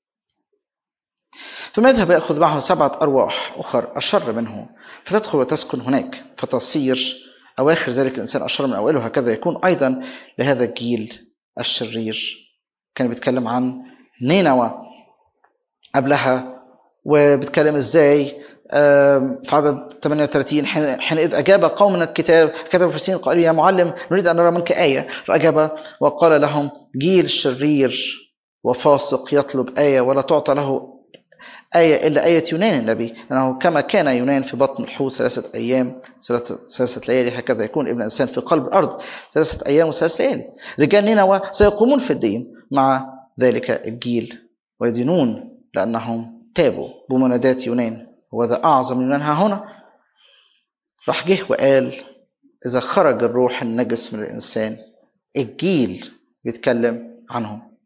ثم يذهب يأخذ معه سبعة أرواح أخر أشر منه فتدخل وتسكن هناك فتصير أواخر ذلك الإنسان أشر من أوله هكذا يكون أيضا لهذا الجيل الشرير كان بيتكلم عن نينوى قبلها وبيتكلم ازاي آم، في عدد 38 حين- حينئذ اجاب قوم من الكتاب كتب الفريسيين قالوا يا معلم نريد ان نرى منك ايه فاجاب وقال لهم جيل شرير وفاسق يطلب ايه ولا تعطى له آية إلا آية يونان النبي لأنه كما كان يونان في بطن الحوت ثلاثة أيام ثلاثة, ثلاثة ليالي هكذا يكون ابن الإنسان في قلب الأرض ثلاثة أيام وثلاث ليالي رجال نينوى سيقومون في الدين مع ذلك الجيل ويدينون لأنهم تابوا بمنادات يونان وذا أعظم يونان ها هنا راح جه وقال إذا خرج الروح النجس من الإنسان الجيل بيتكلم عنهم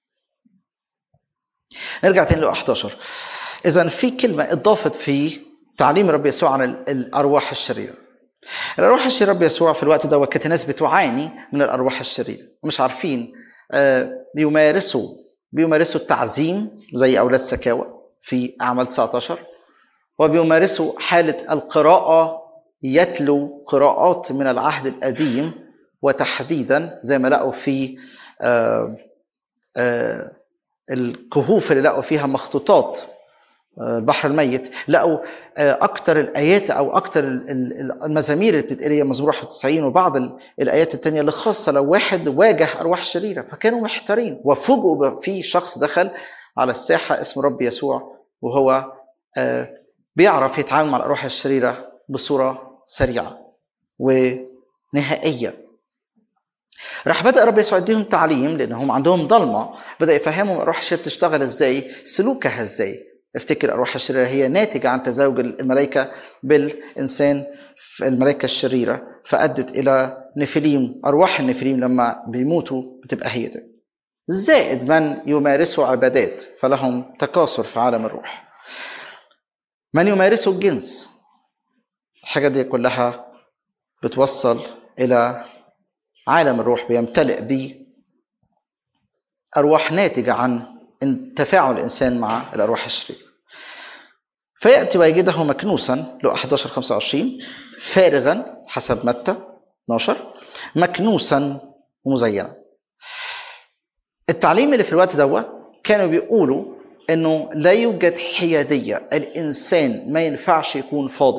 نرجع تاني ل 11 إذا في كلمة اضافت في تعليم رب يسوع عن ال- الأرواح الشريرة الأرواح الشريرة رب يسوع في الوقت ده كانت الناس بتعاني من الأرواح الشريرة ومش عارفين آه، بيمارسوا بيمارسوا التعزيم زي أولاد سكاوى في أعمال 19 وبيمارسوا حالة القراءة يتلو قراءات من العهد القديم وتحديدا زي ما لقوا في آه، آه، الكهوف اللي لقوا فيها مخطوطات آه، البحر الميت لقوا آه، اكتر الايات او اكتر ال- ال- المزامير اللي بتتقري هي مزمور 91 وبعض ال- الايات التانية اللي خاصه لو واحد واجه ارواح شريره فكانوا محتارين وفوجئوا ب- في شخص دخل على الساحه اسمه رب يسوع وهو آه، بيعرف يتعامل مع الارواح الشريره بصوره سريعه ونهائيه راح بدا رب يسوع يديهم تعليم لان هم عندهم ضلمه بدا يفهمهم الارواح الشريره بتشتغل ازاي سلوكها ازاي افتكر الارواح الشريره هي ناتجه عن تزاوج الملائكه بالانسان في الملائكه الشريره فادت الى نفليم ارواح النفليم لما بيموتوا بتبقى هي ده زائد من يمارسوا عبادات فلهم تكاثر في عالم الروح من يمارسوا الجنس الحاجات دي كلها بتوصل الى عالم الروح بيمتلئ ب أرواح ناتجة عن إن- تفاعل الإنسان مع الأرواح الشريرة فيأتي ويجده مكنوسا لو 11 25 فارغا حسب متى 12 مكنوسا ومزينا التعليم اللي في الوقت ده كانوا بيقولوا انه لا يوجد حياديه الانسان ما ينفعش يكون فاضي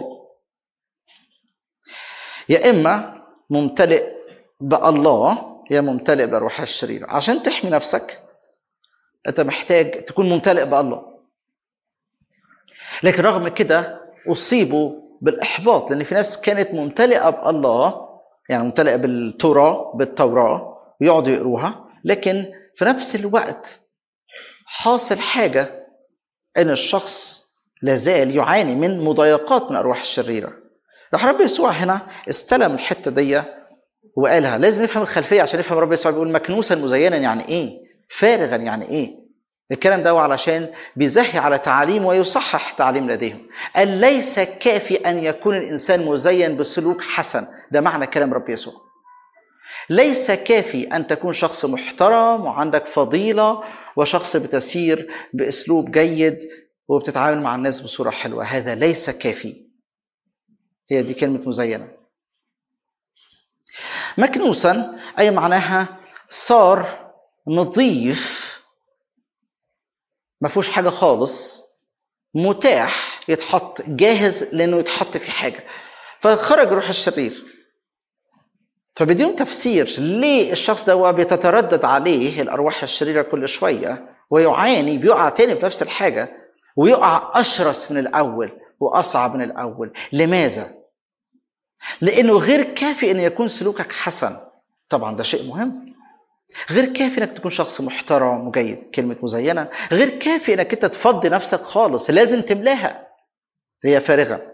يا اما ممتلئ بالله يا ممتلئ بالارواح الشريره عشان تحمي نفسك انت محتاج تكون ممتلئ بالله لكن رغم كده اصيبوا بالاحباط لان في ناس كانت ممتلئه بالله يعني ممتلئه بالتوراه بالتوراه ويقعدوا يقروها لكن في نفس الوقت حاصل حاجه ان الشخص لازال يعاني من مضايقات من الارواح الشريره راح رب يسوع هنا استلم الحته دي وقالها لازم نفهم الخلفيه عشان نفهم رب يسوع بيقول مكنوسا مزينا يعني ايه فارغا يعني ايه الكلام ده علشان بيزهي على تعاليم ويصحح تعليم لديهم قال ليس كافي ان يكون الانسان مزين بسلوك حسن ده معنى كلام رب يسوع ليس كافي ان تكون شخص محترم وعندك فضيله وشخص بتسير باسلوب جيد وبتتعامل مع الناس بصوره حلوه هذا ليس كافي هي دي كلمه مزينه مكنوسا اي معناها صار نظيف ما فيهوش حاجه خالص متاح يتحط جاهز لانه يتحط في حاجه فخرج روح الشرير فبدون تفسير ليه الشخص ده بيتتردد عليه الارواح الشريره كل شويه ويعاني بيقع تاني في نفس الحاجه ويقع اشرس من الاول واصعب من الاول لماذا لانه غير كافي ان يكون سلوكك حسن طبعا ده شيء مهم غير كافي انك تكون شخص محترم وجيد كلمه مزينه غير كافي انك انت تفضي نفسك خالص لازم تملاها هي فارغه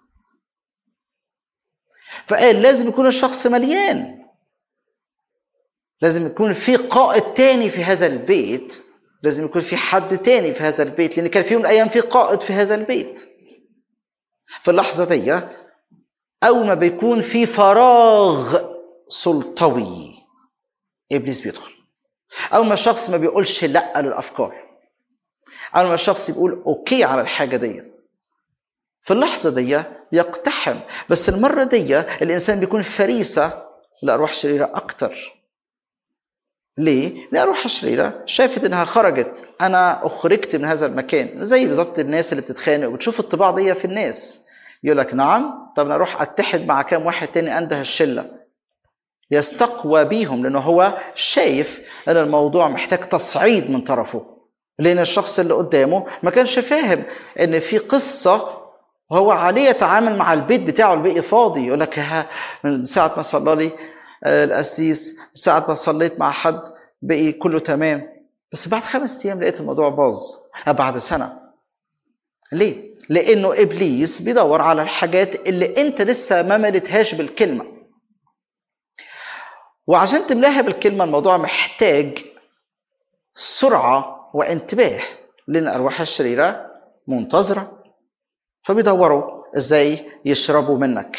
فقال لازم يكون الشخص مليان لازم يكون في قائد تاني في هذا البيت لازم يكون في حد تاني في هذا البيت لان كان في يوم من الايام في قائد في هذا البيت في اللحظه دي اول ما بيكون في فراغ سلطوي ابليس بيدخل اول ما الشخص ما بيقولش لا للافكار اول ما الشخص بيقول اوكي على الحاجه دي في اللحظه دي بيقتحم بس المره دي الانسان بيكون فريسه لارواح شريره اكتر ليه؟ لأن الروح الشريرة شافت إنها خرجت أنا أخرجت من هذا المكان زي بالظبط الناس اللي بتتخانق وبتشوف الطباع دي في الناس يقول لك نعم طب أنا أروح أتحد مع كام واحد تاني أنده الشلة يستقوى بيهم لأنه هو شايف إن الموضوع محتاج تصعيد من طرفه لأن الشخص اللي قدامه ما كانش فاهم إن في قصة وهو عليه يتعامل مع البيت بتاعه الباقي فاضي يقول لك ها من ساعة ما صلى لي القسيس ساعة ما صليت مع حد بقي كله تمام بس بعد خمس ايام لقيت الموضوع باظ بعد سنه ليه لانه ابليس بيدور على الحاجات اللي انت لسه ما ملتهاش بالكلمه وعشان تملاها بالكلمه الموضوع محتاج سرعه وانتباه لان الارواح الشريره منتظره فبيدوروا ازاي يشربوا منك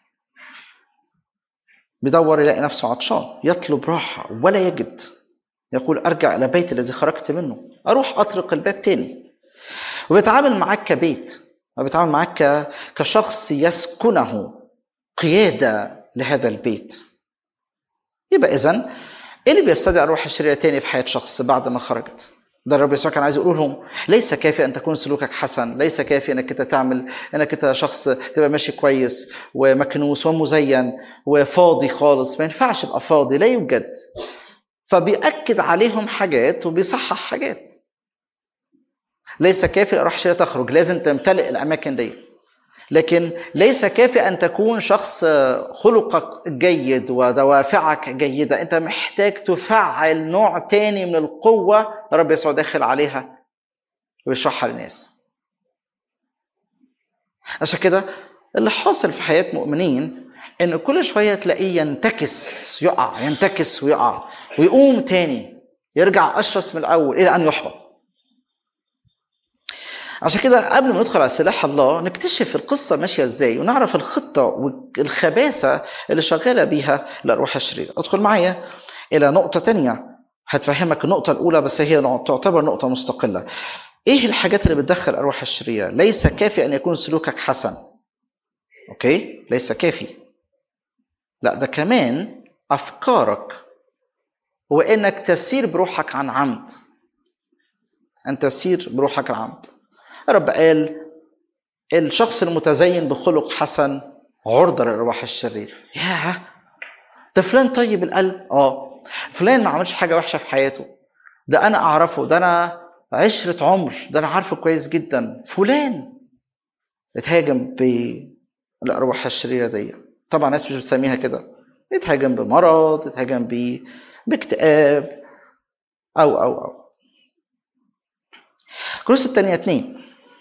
بيدور يلاقي نفسه عطشان يطلب راحه ولا يجد يقول ارجع الى بيت الذي خرجت منه اروح اطرق الباب تاني وبيتعامل معاك كبيت وبيتعامل معاك كشخص يسكنه قياده لهذا البيت يبقى اذا ايه اللي بيستدعي الروح الشريره تاني في حياه شخص بعد ما خرجت ده الرب يسوع كان عايز يقول لهم ليس كافي ان تكون سلوكك حسن ليس كافي انك انت تعمل انك انت شخص تبقى ماشي كويس ومكنوس ومزين وفاضي خالص ما ينفعش ابقى فاضي لا يوجد فبيأكد عليهم حاجات وبيصحح حاجات ليس كافي الأرواح الشريرة تخرج لازم تمتلئ الأماكن دي لكن ليس كافي أن تكون شخص خلقك جيد ودوافعك جيدة أنت محتاج تفعل نوع تاني من القوة رب يسوع داخل عليها ويشرحها للناس عشان كده اللي حاصل في حياة مؤمنين ان كل شويه تلاقيه ينتكس يقع ينتكس ويقع ويقوم تاني يرجع اشرس من الاول الى ان يحبط عشان كده قبل ما ندخل على سلاح الله نكتشف القصة ماشية ازاي ونعرف الخطة والخباثة اللي شغالة بيها الأرواح الشريرة ادخل معايا إلى نقطة تانية هتفهمك النقطة الأولى بس هي تعتبر نقطة مستقلة إيه الحاجات اللي بتدخل الأرواح الشريرة ليس كافي أن يكون سلوكك حسن أوكي ليس كافي لا ده كمان افكارك وانك تسير بروحك عن عمد ان تسير بروحك عن عمد الرب قال الشخص المتزين بخلق حسن عرضة للأرواح الشرير ياه ده فلان طيب القلب اه فلان ما عملش حاجة وحشة في حياته ده أنا أعرفه ده أنا عشرة عمر ده أنا عارفه كويس جدا فلان اتهاجم بالأرواح الشريرة دي طبعا ناس مش بتسميها كده يتهاجم بمرض يتهاجم ب... باكتئاب أو أو أو كروس الثانية اتنين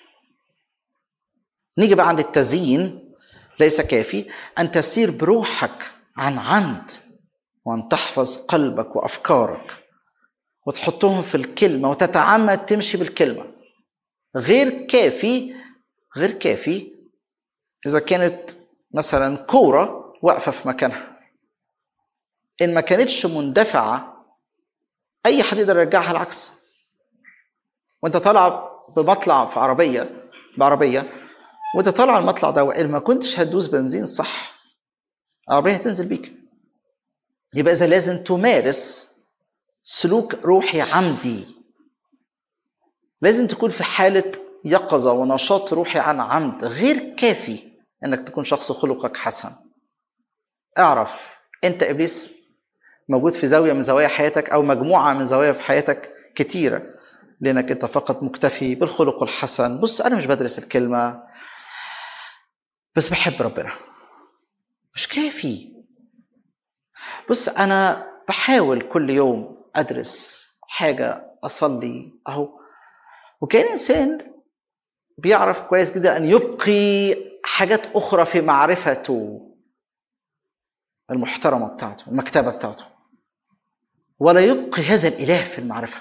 نيجي بقى عند التزيين ليس كافي أن تسير بروحك عن عمد وأن تحفظ قلبك وأفكارك وتحطهم في الكلمة وتتعمد تمشي بالكلمة غير كافي غير كافي إذا كانت مثلا كورة واقفة في مكانها إن ما كانتش مندفعة أي حد يقدر يرجعها العكس وأنت طالع بمطلع في عربية بعربية وأنت طالع المطلع ده إن ما كنتش هتدوس بنزين صح العربية هتنزل بيك يبقى إذا لازم تمارس سلوك روحي عمدي لازم تكون في حالة يقظة ونشاط روحي عن عمد غير كافي انك تكون شخص خلقك حسن اعرف انت ابليس موجود في زاويه من زوايا حياتك او مجموعه من زوايا في حياتك كتيره لانك انت فقط مكتفي بالخلق الحسن بص انا مش بدرس الكلمه بس بحب ربنا مش كافي بص انا بحاول كل يوم ادرس حاجه اصلي اهو وكان انسان بيعرف كويس جدا ان يبقي حاجات اخرى في معرفته المحترمه بتاعته المكتبه بتاعته ولا يبقي هذا الاله في المعرفه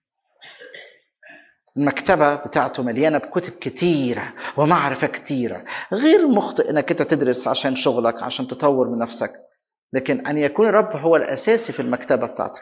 المكتبة بتاعته مليانة بكتب كتيرة ومعرفة كتيرة غير مخطئ انك انت تدرس عشان شغلك عشان تطور من نفسك لكن ان يكون الرب هو الاساسي في المكتبة بتاعتك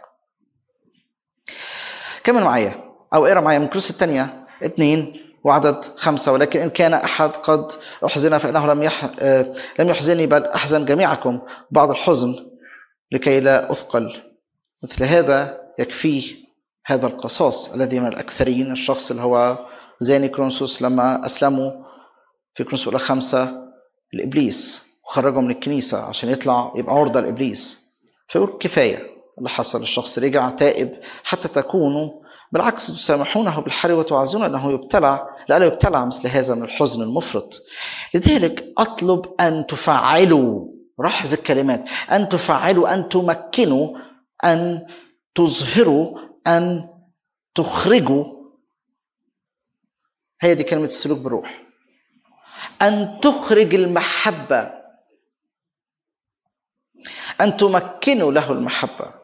كمل معايا او اقرا معايا من كروس الثانية اثنين وعدد خمسة ولكن إن كان أحد قد أحزن فإنه لم يح... آه، لم يحزنني بل أحزن جميعكم بعض الحزن لكي لا أثقل مثل هذا يكفيه هذا القصاص الذي من الأكثرين الشخص اللي هو زاني كرونسوس لما أسلموا في كرونسوس الأولى خمسة لإبليس وخرجوا من الكنيسة عشان يطلع يبقى عرضة لإبليس فيقول كفاية اللي حصل الشخص رجع تائب حتى تكونوا بالعكس تسامحونه بالحر وتعزونه انه يبتلع لئلا يبتلع مثل هذا من الحزن المفرط لذلك اطلب ان تفعلوا لاحظ الكلمات ان تفعلوا ان تمكنوا ان تظهروا ان تخرجوا هي دي كلمه السلوك بالروح ان تخرج المحبه ان تمكنوا له المحبه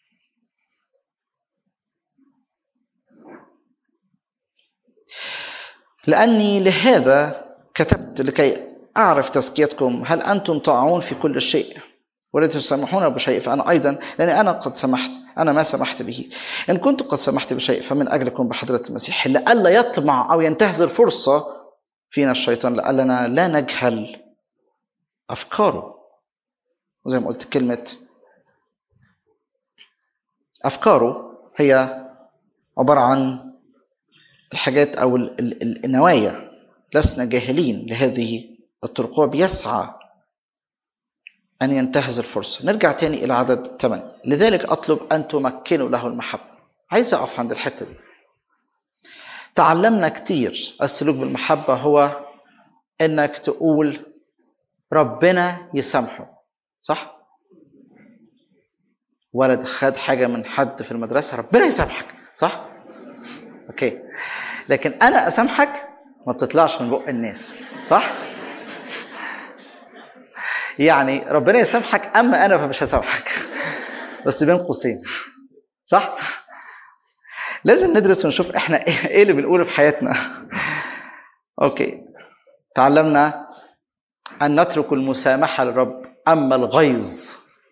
لأني لهذا كتبت لكي أعرف تزكيتكم هل أنتم طاعون في كل شيء ولا تسامحون بشيء فأنا أيضا لأني أنا قد سمحت أنا ما سمحت به إن كنت قد سمحت بشيء فمن أجلكم بحضرة المسيح لئلا يطمع أو ينتهز الفرصة فينا الشيطان لأننا لا نجهل أفكاره وزي ما قلت كلمة أفكاره هي عبارة عن الحاجات او ال- ال- النوايا لسنا جاهلين لهذه الطرق هو بيسعى ان ينتهز الفرصه نرجع تاني الى عدد 8 لذلك اطلب ان تمكنوا له المحبه عايز اقف عند الحته دي تعلمنا كتير السلوك بالمحبه هو انك تقول ربنا يسامحه صح ولد خد حاجه من حد في المدرسه ربنا يسامحك صح اوكي لكن انا اسامحك ما بتطلعش من بق الناس صح يعني ربنا يسامحك اما انا فمش هسامحك بس بين قوسين صح لازم ندرس ونشوف احنا ايه إيه اللي بنقوله في حياتنا اوكي تعلمنا ان نترك المسامحه للرب اما الغيظ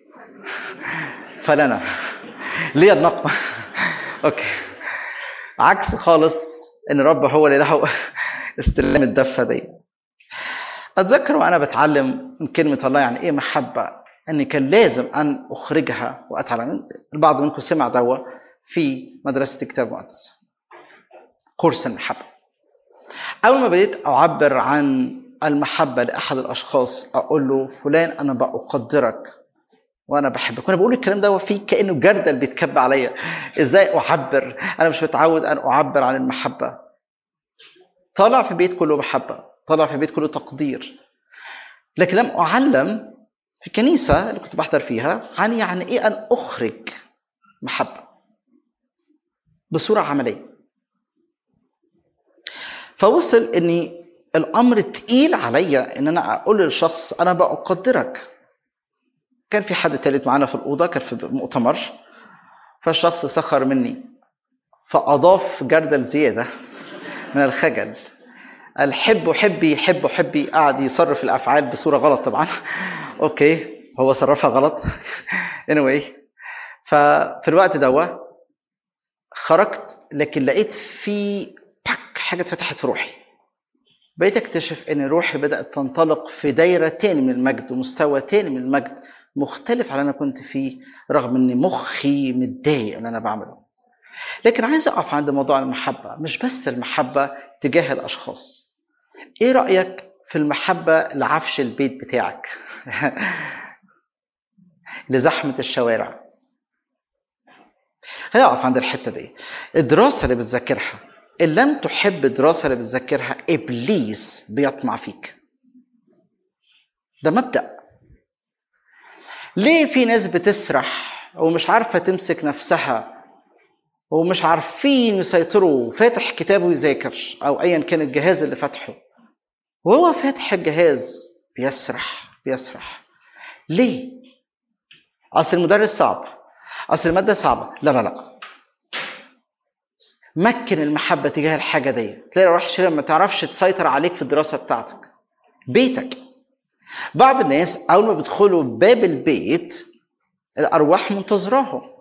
فلنا ليه النقمه اوكي عكس خالص ان الرب هو اللي له استلام الدفه دي اتذكر وانا بتعلم من كلمه الله يعني ايه محبه اني كان لازم ان اخرجها واتعلم البعض منكم سمع دوا في مدرسه الكتاب المقدس كورس المحبه اول ما بديت اعبر عن المحبه لاحد الاشخاص اقول له فلان انا بقدرك وانا بحبك وانا بقول الكلام ده في كانه جردل بيتكب عليا ازاي اعبر انا مش متعود ان اعبر عن المحبه طالع في بيت كله محبه طالع في بيت كله تقدير لكن لم اعلم في كنيسه اللي كنت بحضر فيها عن يعني ايه ان اخرج محبه بصوره عمليه فوصل اني الامر تقيل عليا ان انا اقول للشخص انا بقدرك كان في حد تالت معانا في الأوضة كان في مؤتمر فالشخص سخر مني فأضاف جردل زيادة من الخجل قال حبوا حبي حبوا حبي قعد يصرف الأفعال بصورة غلط طبعا أوكي هو صرفها غلط anyway ففي الوقت دوا خرجت لكن لقيت في باك حاجة اتفتحت في روحي بقيت اكتشف ان روحي بدات تنطلق في دايره تاني من المجد ومستوى تاني من المجد مختلف عن اللي انا كنت فيه رغم ان مخي متضايق اللي انا بعمله لكن عايز اقف عند موضوع المحبه مش بس المحبه تجاه الاشخاص ايه رايك في المحبه لعفش البيت بتاعك لزحمه الشوارع هنقف عند الحته دي الدراسه اللي بتذاكرها ان لم تحب الدراسه اللي بتذاكرها ابليس بيطمع فيك ده مبدا ليه في ناس بتسرح ومش عارفه تمسك نفسها ومش عارفين يسيطروا فاتح كتابه يذاكر او ايا كان الجهاز اللي فاتحه وهو فاتح الجهاز بيسرح بيسرح ليه اصل المدرس صعب اصل الماده صعبه لا لا لا مكن المحبه تجاه الحاجه دي تلاقي روح شرير ما تعرفش تسيطر عليك في الدراسه بتاعتك بيتك بعض الناس اول ما بيدخلوا باب البيت الارواح منتظراهم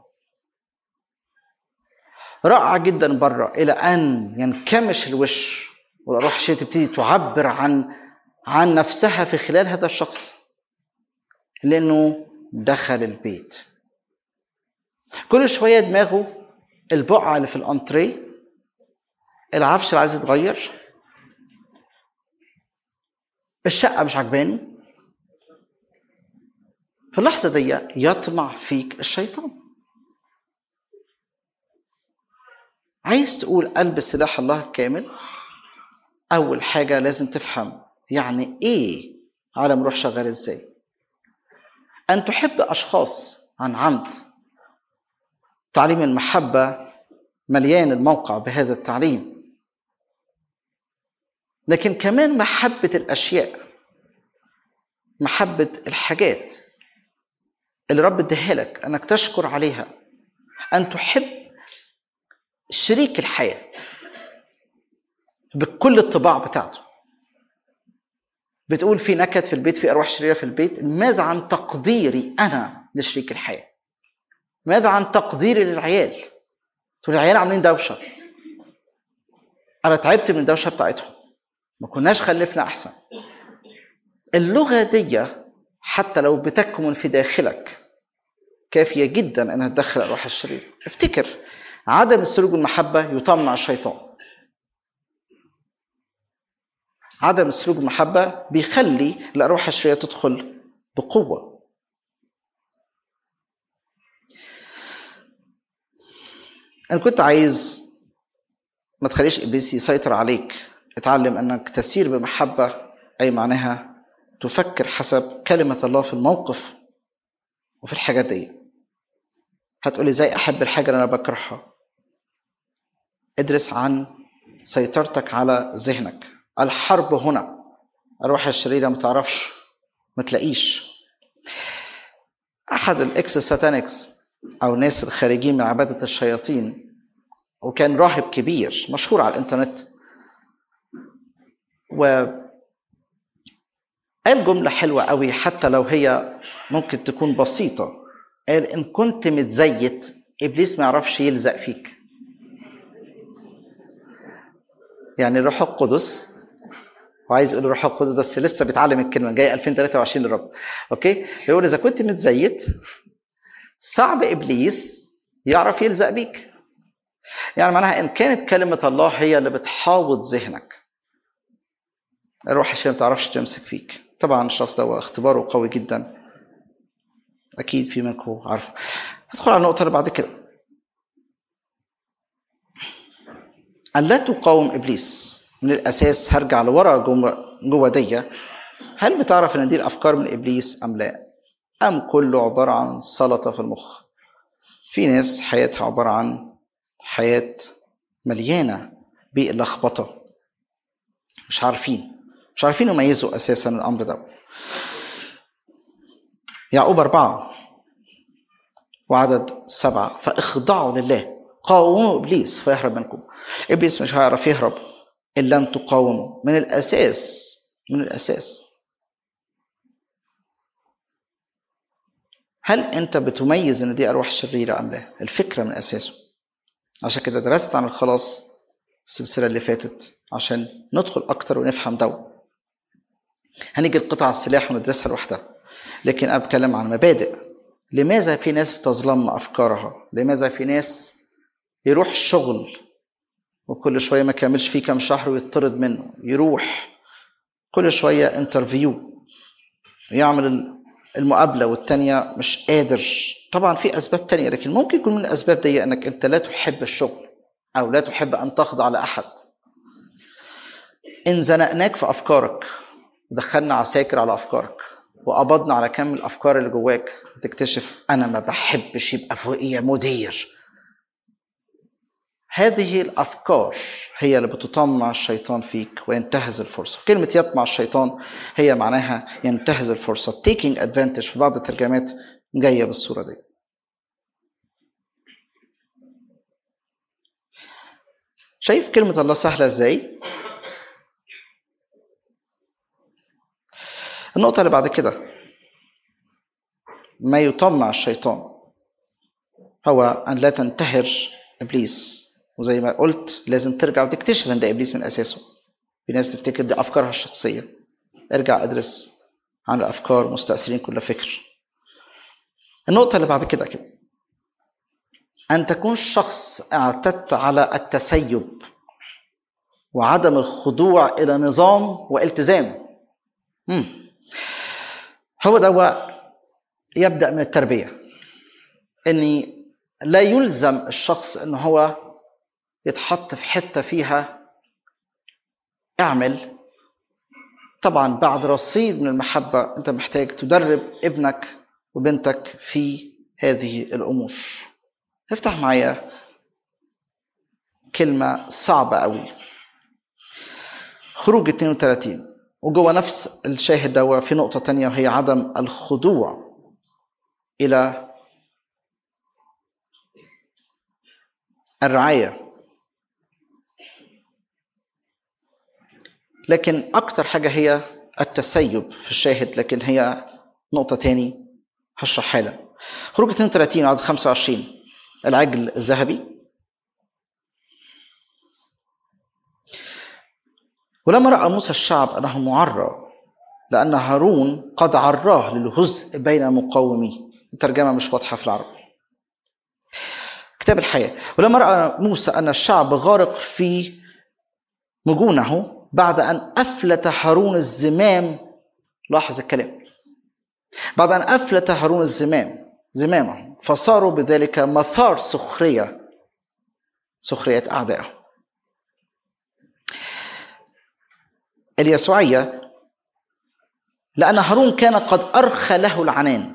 رائع جدا بره الى ان ينكمش الوش والارواح الشريره تبتدي تعبر عن عن نفسها في خلال هذا الشخص لانه دخل البيت كل شويه دماغه البقعه اللي في الانتريه العفش اللي عايز يتغير الشقه مش عجباني في اللحظه دي يطمع فيك الشيطان عايز تقول البس سلاح الله الكامل اول حاجه لازم تفهم يعني ايه عالم روح شغال ازاي ان تحب اشخاص عن عمد تعليم المحبه مليان الموقع بهذا التعليم لكن كمان محبه الاشياء محبه الحاجات اللي رب اديها لك انك تشكر عليها ان تحب شريك الحياه بكل الطباع بتاعته بتقول في نكد في البيت في ارواح شريره في البيت ماذا عن تقديري انا لشريك الحياه ماذا عن تقديري للعيال تقول العيال عاملين دوشه انا تعبت من الدوشه بتاعتهم ما كناش خلفنا احسن اللغه دي حتى لو بتكمن في داخلك كافيه جدا انها تدخل الروح الشرير افتكر عدم السلوك بالمحبه يطمع الشيطان عدم السلوك بالمحبه بيخلي الارواح الشريره تدخل بقوه انا كنت عايز ما تخليش ابليس يسيطر عليك اتعلم انك تسير بمحبه اي معناها تفكر حسب كلمه الله في الموقف وفي الحاجات دي هتقولي ازاي احب الحاجه اللي انا بكرهها ادرس عن سيطرتك على ذهنك الحرب هنا الروح الشريره ما تعرفش ما تلاقيش احد الاكس ساتانكس او ناس الخارجين من عباده الشياطين وكان راهب كبير مشهور على الانترنت و قال جملة حلوة قوي حتى لو هي ممكن تكون بسيطة قال إن كنت متزيت إبليس ما يعرفش يلزق فيك يعني الروح القدس وعايز يقول الروح القدس بس لسه بيتعلم الكلمة جاي 2023 للرب أوكي بيقول إذا كنت متزيت صعب إبليس يعرف يلزق بيك يعني معناها إن كانت كلمة الله هي اللي بتحاوط ذهنك الروح الشرير ما تعرفش تمسك فيك طبعا الشخص ده اختباره قوي جدا اكيد في منكم عارفه هدخل على النقطه اللي بعد كده ان لا تقاوم ابليس من الاساس هرجع لورا جوه جوه دي هل بتعرف ان دي الافكار من ابليس ام لا ام كله عباره عن سلطه في المخ في ناس حياتها عباره عن حياه مليانه باللخبطه مش عارفين مش عارفين يميزوا اساسا الامر ده يعقوب أربعة وعدد سبعة فاخضعوا لله قاوموا إبليس فيهرب منكم إبليس مش هيعرف يهرب إن لم تقاوموا من الأساس من الأساس هل أنت بتميز إن دي أرواح شريرة أم لا؟ الفكرة من أساسه عشان كده درست عن الخلاص السلسلة اللي فاتت عشان ندخل أكتر ونفهم ده هنيجي لقطع السلاح وندرسها لوحدها لكن انا بتكلم عن مبادئ لماذا في ناس بتظلم افكارها لماذا في ناس يروح الشغل وكل شويه ما كملش فيه كام شهر ويطرد منه يروح كل شويه انترفيو يعمل المقابله والتانيه مش قادر طبعا في اسباب تانية لكن ممكن يكون من الاسباب دي انك انت لا تحب الشغل او لا تحب ان تخضع لاحد ان زنقناك في افكارك ودخلنا عساكر على افكارك وقبضنا على كم الافكار اللي جواك تكتشف انا ما بحبش يبقى فوقيا مدير هذه الافكار هي اللي بتطمع الشيطان فيك وينتهز الفرصه كلمه يطمع الشيطان هي معناها ينتهز الفرصه taking advantage في بعض الترجمات جايه بالصوره دي شايف كلمه الله سهله ازاي النقطه اللي بعد كده ما يطمع الشيطان هو ان لا تنتهر ابليس وزي ما قلت لازم ترجع وتكتشف ان ده ابليس من اساسه في ناس تفتكر دي افكارها الشخصيه ارجع ادرس عن الافكار مستاثرين كل فكر النقطه اللي بعد كده كده ان تكون شخص اعتدت على التسيب وعدم الخضوع الى نظام والتزام مم. هو ده يبدا من التربيه اني لا يلزم الشخص ان هو يتحط في حته فيها اعمل طبعا بعد رصيد من المحبه انت محتاج تدرب ابنك وبنتك في هذه الامور افتح معايا كلمه صعبه قوي خروج 32 وجوه نفس الشاهد ده في نقطه تانية وهي عدم الخضوع الى الرعايه لكن اكتر حاجه هي التسيب في الشاهد لكن هي نقطه تاني هشرحها لك خروج 32 عدد 25 العجل الذهبي ولما راى موسى الشعب انه معرى لان هارون قد عراه للهزء بين مقاوميه الترجمه مش واضحه في العربي كتاب الحياة ولما رأى موسى أن الشعب غارق في مجونه بعد أن أفلت هارون الزمام لاحظ الكلام بعد أن أفلت هارون الزمام زمامه فصاروا بذلك مثار سخرية سخرية أعدائه اليسوعية لأن هارون كان قد أرخى له العنان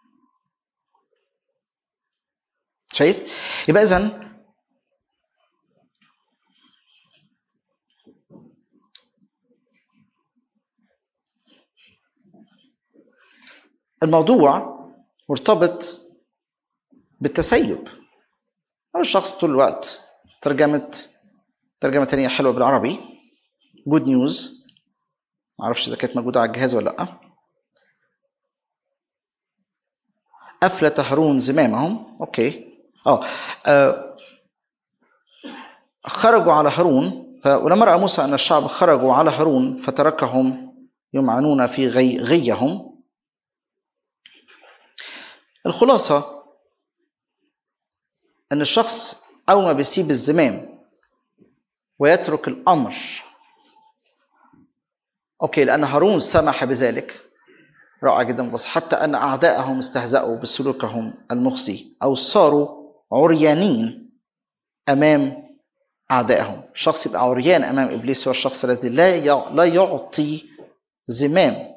شايف يبقى اذا الموضوع مرتبط بالتسيب أو الشخص طول الوقت ترجمة ترجمة تانية حلوة بالعربي جود نيوز معرفش إذا كانت موجودة على الجهاز ولا لأ أفلت هارون زمامهم أوكي آه. آه خرجوا على هارون ولما رأى موسى أن الشعب خرجوا على هارون فتركهم يمعنون في غي غيهم الخلاصة أن الشخص أول ما بيسيب الزمام ويترك الأمر أوكي لأن هارون سمح بذلك رائع جدا بس حتى أن أعداءهم استهزأوا بسلوكهم المخزي أو صاروا عريانين امام اعدائهم الشخص يبقى عريان امام ابليس هو الشخص الذي لا لا يعطي زمام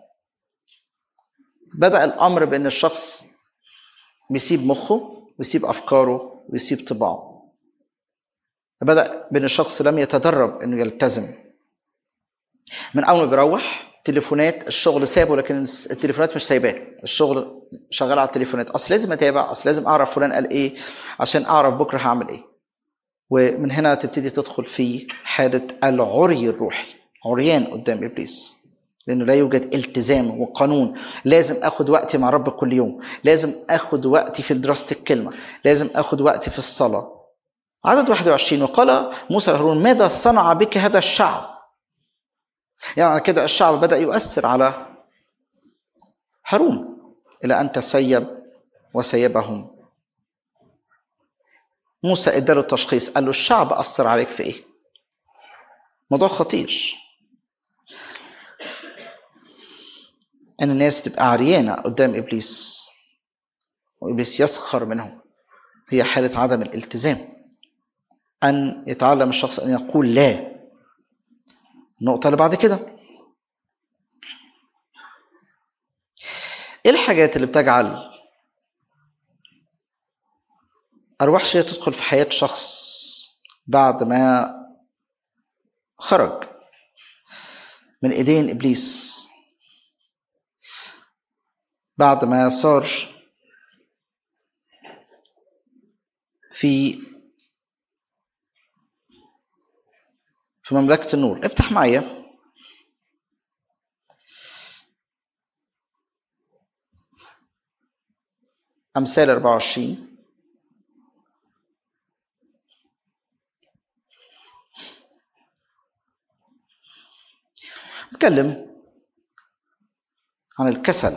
بدا الامر بان الشخص بيسيب مخه ويسيب افكاره ويسيب طباعه بدا بان الشخص لم يتدرب انه يلتزم من اول ما بيروح تليفونات الشغل سابه لكن التليفونات مش سايباه الشغل شغال على التليفونات اصل لازم اتابع اصل لازم اعرف فلان قال ايه عشان اعرف بكره هعمل ايه ومن هنا تبتدي تدخل في حاله العري الروحي عريان قدام ابليس لانه لا يوجد التزام وقانون لازم اخد وقتي مع رب كل يوم لازم اخد وقتي في دراسه الكلمه لازم اخد وقتي في الصلاه عدد 21 وقال موسى لهارون ماذا صنع بك هذا الشعب يعني كده الشعب بدأ يؤثر على هارون إلى أن تسيب وسيبهم موسى اداله التشخيص قال له الشعب أثر عليك في إيه؟ موضوع خطير أن الناس تبقى عريانة قدام إبليس وإبليس يسخر منهم هي حالة عدم الالتزام أن يتعلم الشخص أن يقول لا النقطة اللي بعد كده ايه الحاجات اللي بتجعل أرواح شيء تدخل في حياة شخص بعد ما خرج من ايدين ابليس بعد ما صار في في مملكة النور افتح معايا أمثال 24 نتكلم عن الكسل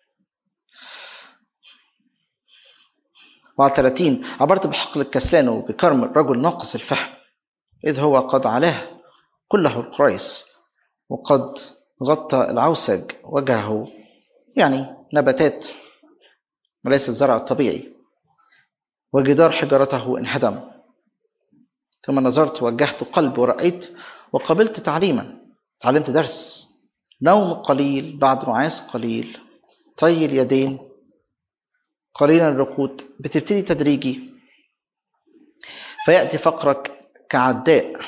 وعلى 30 عبرت بحقل الكسلان وبكرم الرجل ناقص الفهم إذ هو قد علاه كله القريص وقد غطى العوسج وجهه يعني نباتات وليس الزرع الطبيعي وجدار حجرته انهدم ثم نظرت وجهت قلب ورأيت وقبلت تعليما تعلمت درس نوم قليل بعد نعاس قليل طي اليدين قليلا الرقود بتبتدي تدريجي فيأتي فقرك كعداء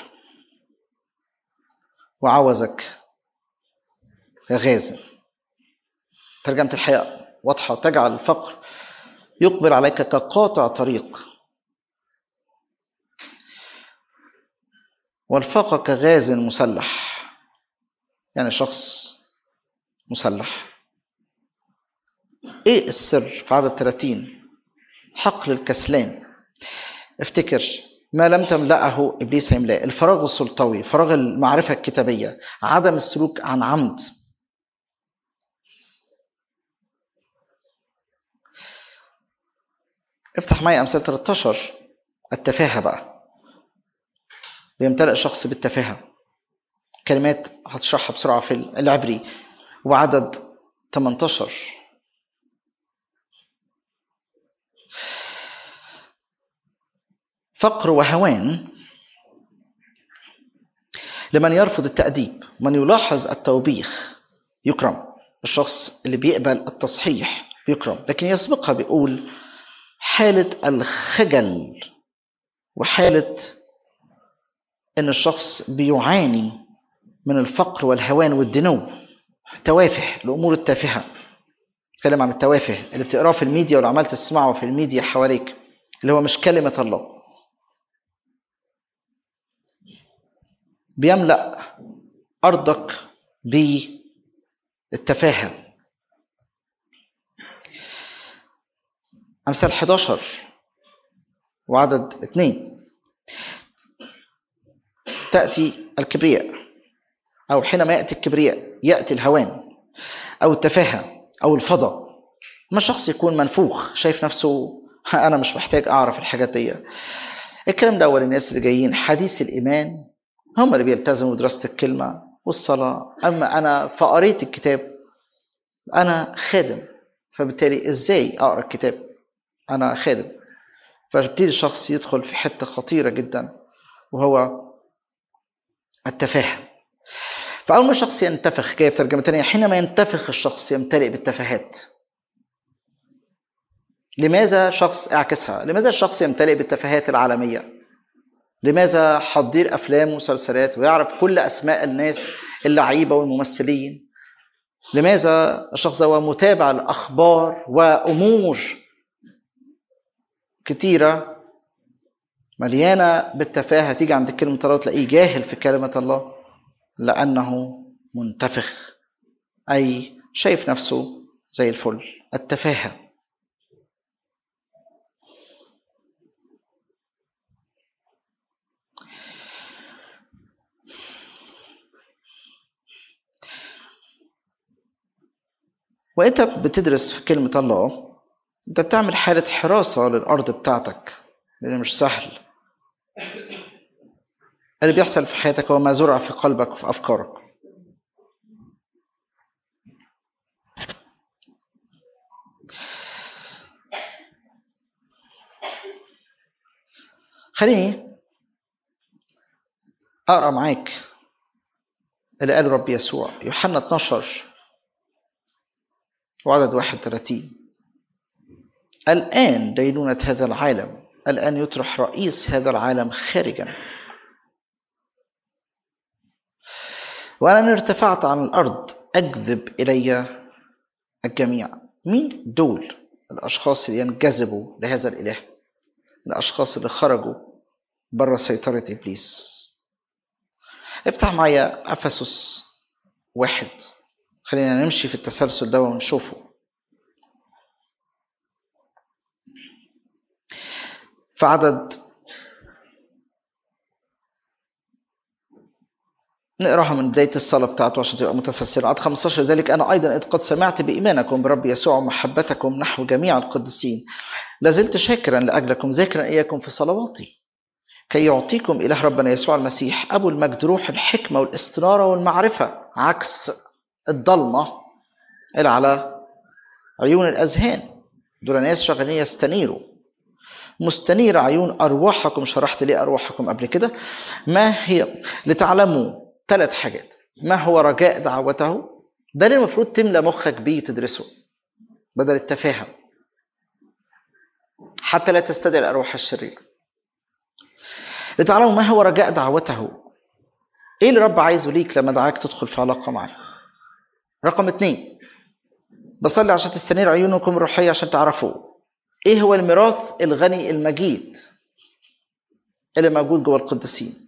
وعوزك كغازل ترجمة الحقيقة واضحة تجعل الفقر يقبل عليك كقاطع طريق والفقر كغاز مسلح يعني شخص مسلح ايه السر في عدد 30 حقل الكسلان افتكر ما لم تملأه ابليس هيملاه الفراغ السلطوي فراغ المعرفه الكتابيه عدم السلوك عن عمد افتح معي امثال 13 التفاهه بقى بيمتلئ شخص بالتفاهه كلمات هتشرحها بسرعه في العبري وعدد 18 فقر وهوان لمن يرفض التأديب من يلاحظ التوبيخ يكرم الشخص اللي بيقبل التصحيح بيكرم لكن يسبقها بيقول حالة الخجل وحالة ان الشخص بيعاني من الفقر والهوان والدنو توافه الامور التافهه اتكلم عن التوافه اللي بتقراه في الميديا واللي عمال تسمعه في الميديا حواليك اللي هو مش كلمه الله بيملا ارضك بالتفاهه امثال 11 وعدد اثنين تأتي الكبرياء أو حينما يأتي الكبرياء يأتي الهوان أو التفاهة أو الفضا ما شخص يكون منفوخ شايف نفسه أنا مش محتاج أعرف الحاجات دي الكلام ده أول الناس اللي جايين حديث الإيمان هم اللي بيلتزموا بدراسة الكلمة والصلاة أما أنا فقريت الكتاب أنا خادم فبالتالي إزاي أقرأ الكتاب أنا خادم فبيبتدي الشخص يدخل في حتة خطيرة جدا وهو التفاهة فأول ما شخص ينتفخ جاي في ترجمة تانية حينما ينتفخ الشخص يمتلئ بالتفاهات لماذا شخص اعكسها لماذا الشخص يمتلئ بالتفاهات العالمية لماذا حضير أفلام ومسلسلات ويعرف كل أسماء الناس اللعيبة والممثلين لماذا الشخص ده هو متابع الأخبار وأمور كتيرة مليانة بالتفاهة تيجي عند كلمة الله تلاقيه جاهل في كلمة الله لأنه منتفخ أي شايف نفسه زي الفل التفاهة وانت بتدرس في كلمة الله انت بتعمل حالة حراسة للأرض بتاعتك لأن مش سهل اللي بيحصل في حياتك هو ما زرع في قلبك وفي أفكارك خليني أقرأ معاك اللي قاله رب يسوع يوحنا 12 وعدد 31 الآن دينونة هذا العالم الآن يطرح رئيس هذا العالم خارجا وأنا إن ارتفعت عن الأرض أجذب إلي الجميع مين دول الأشخاص اللي ينجذبوا لهذا الإله الأشخاص اللي خرجوا بره سيطرة إبليس افتح معايا أفسس واحد خلينا نمشي في التسلسل ده ونشوفه في عدد نقراها من بداية الصلاة بتاعته عشان تبقى متسلسلة عدد 15 لذلك أنا أيضا إذ قد سمعت بإيمانكم برب يسوع ومحبتكم نحو جميع القديسين لازلت شاكرا لأجلكم ذاكرا إياكم في صلواتي كي يعطيكم إله ربنا يسوع المسيح أبو المجد روح الحكمة والاستنارة والمعرفة عكس الضلمة اللي على عيون الأذهان دول ناس شغالين يستنيروا مستنير عيون أرواحكم شرحت ليه أرواحكم قبل كده ما هي لتعلموا ثلاث حاجات ما هو رجاء دعوته ده اللي المفروض تملى مخك بيه وتدرسه بدل التفاهة حتى لا تستدعي الأرواح الشريرة لتعلموا ما هو رجاء دعوته ايه اللي رب عايزه ليك لما دعاك تدخل في علاقة معاه رقم اتنين بصلي عشان تستنير عيونكم الروحية عشان تعرفوا ايه هو الميراث الغني المجيد اللي موجود جوه القديسين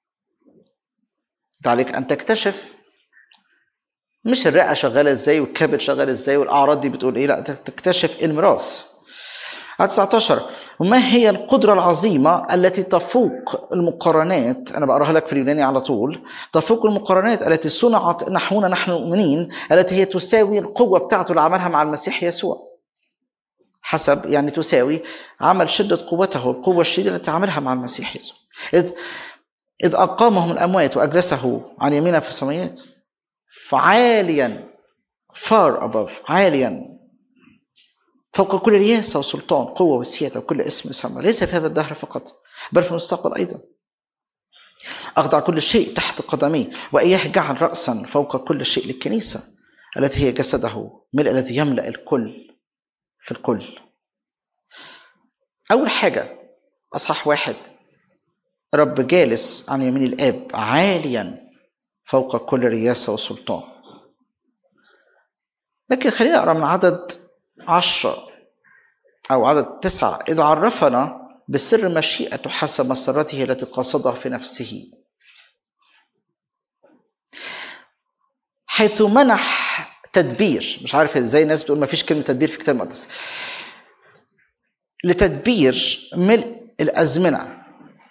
ده عليك ان تكتشف مش الرئه شغاله ازاي والكبد شغال ازاي والاعراض دي بتقول ايه لا تكتشف الميراث عدد 19 وما هي القدرة العظيمة التي تفوق المقارنات أنا بقراها لك في اليوناني على طول تفوق المقارنات التي صنعت نحونا نحن المؤمنين التي هي تساوي القوة بتاعته اللي عملها مع المسيح يسوع حسب يعني تساوي عمل شدة قوته القوة الشديدة التي عملها مع المسيح يسوع إذ إذ أقامه من الأموات وأجلسه عن يمينه في السماوات فعاليا far above عاليا فوق كل رياسة وسلطان قوة وسيادة وكل اسم يسمى ليس في هذا الدهر فقط بل في المستقبل أيضا أخضع كل شيء تحت قدميه وإياه جعل رأسا فوق كل شيء للكنيسة التي هي جسده ملء الذي يملأ الكل في الكل أول حاجة أصح واحد رب جالس عن يمين الآب عاليا فوق كل رياسة وسلطان لكن خلينا أقرأ من عدد عشرة أو عدد تسعة إذ عرفنا بسر مشيئته حسب مسرته التي قصدها في نفسه حيث منح تدبير مش عارف ازاي الناس بتقول ما فيش كلمة تدبير في الكتاب المقدس لتدبير ملء الأزمنة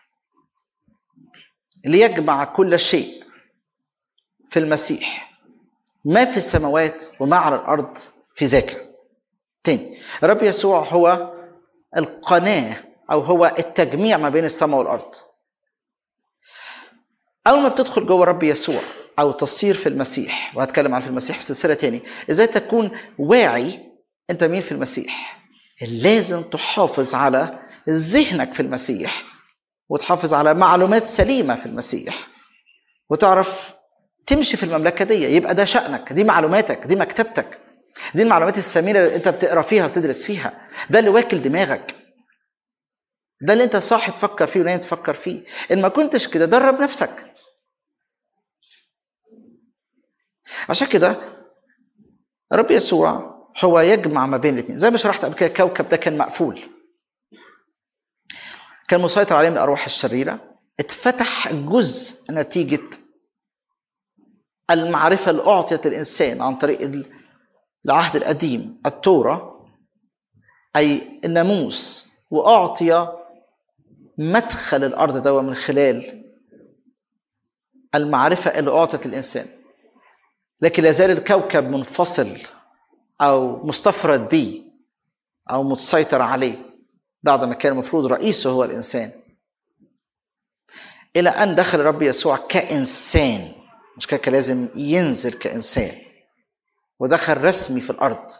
ليجمع كل شيء في المسيح ما في السماوات وما على الأرض في ذاك تاني الرب يسوع هو القناة أو هو التجميع ما بين السماء والأرض أول ما بتدخل جوه الرب يسوع أو تصير في المسيح وهتكلم عن في المسيح في سلسلة تاني إزاي تكون واعي أنت مين في المسيح لازم تحافظ على ذهنك في المسيح وتحافظ على معلومات سليمة في المسيح وتعرف تمشي في المملكة دي يبقى ده شأنك دي معلوماتك دي مكتبتك دي المعلومات الثمينة اللي انت بتقرا فيها وتدرس فيها ده اللي واكل دماغك ده اللي انت صاحي تفكر فيه ونايم تفكر فيه ان ما كنتش كده درب نفسك عشان كده رب يسوع هو يجمع ما بين الاثنين زي ما شرحت قبل كده الكوكب ده كان مقفول كان مسيطر عليه من الارواح الشريره اتفتح جزء نتيجه المعرفه اللي اعطيت الانسان عن طريق العهد القديم التوراه اي الناموس واعطي مدخل الارض ده من خلال المعرفه اللي اعطت الانسان لكن لا زال الكوكب منفصل او مستفرد به او متسيطر عليه بعد ما كان المفروض رئيسه هو الانسان الى ان دخل الرب يسوع كانسان مش كده كان لازم ينزل كانسان ودخل رسمي في الارض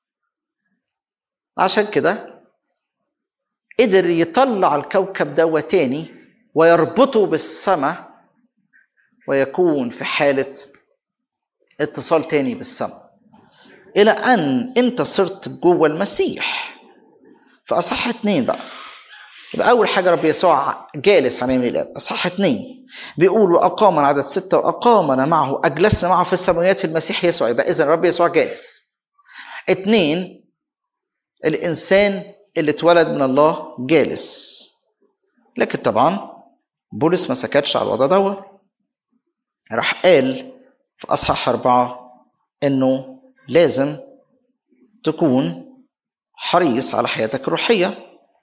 عشان كده قدر يطلع الكوكب ده تاني ويربطه بالسماء ويكون في حالة اتصال تاني بالسماء إلى أن أنت صرت جوه المسيح في أصح اتنين بقى يبقى أول حاجة رب يسوع جالس عن يمين الآب أصحاح اتنين بيقول وأقامنا عدد ستة وأقامنا معه أجلسنا معه في السماويات في المسيح يسوع يبقى إذا رب يسوع جالس اتنين الإنسان اللي اتولد من الله جالس لكن طبعا بولس ما سكتش على الوضع دوت راح قال في أصحاح أربعة إنه لازم تكون حريص على حياتك الروحية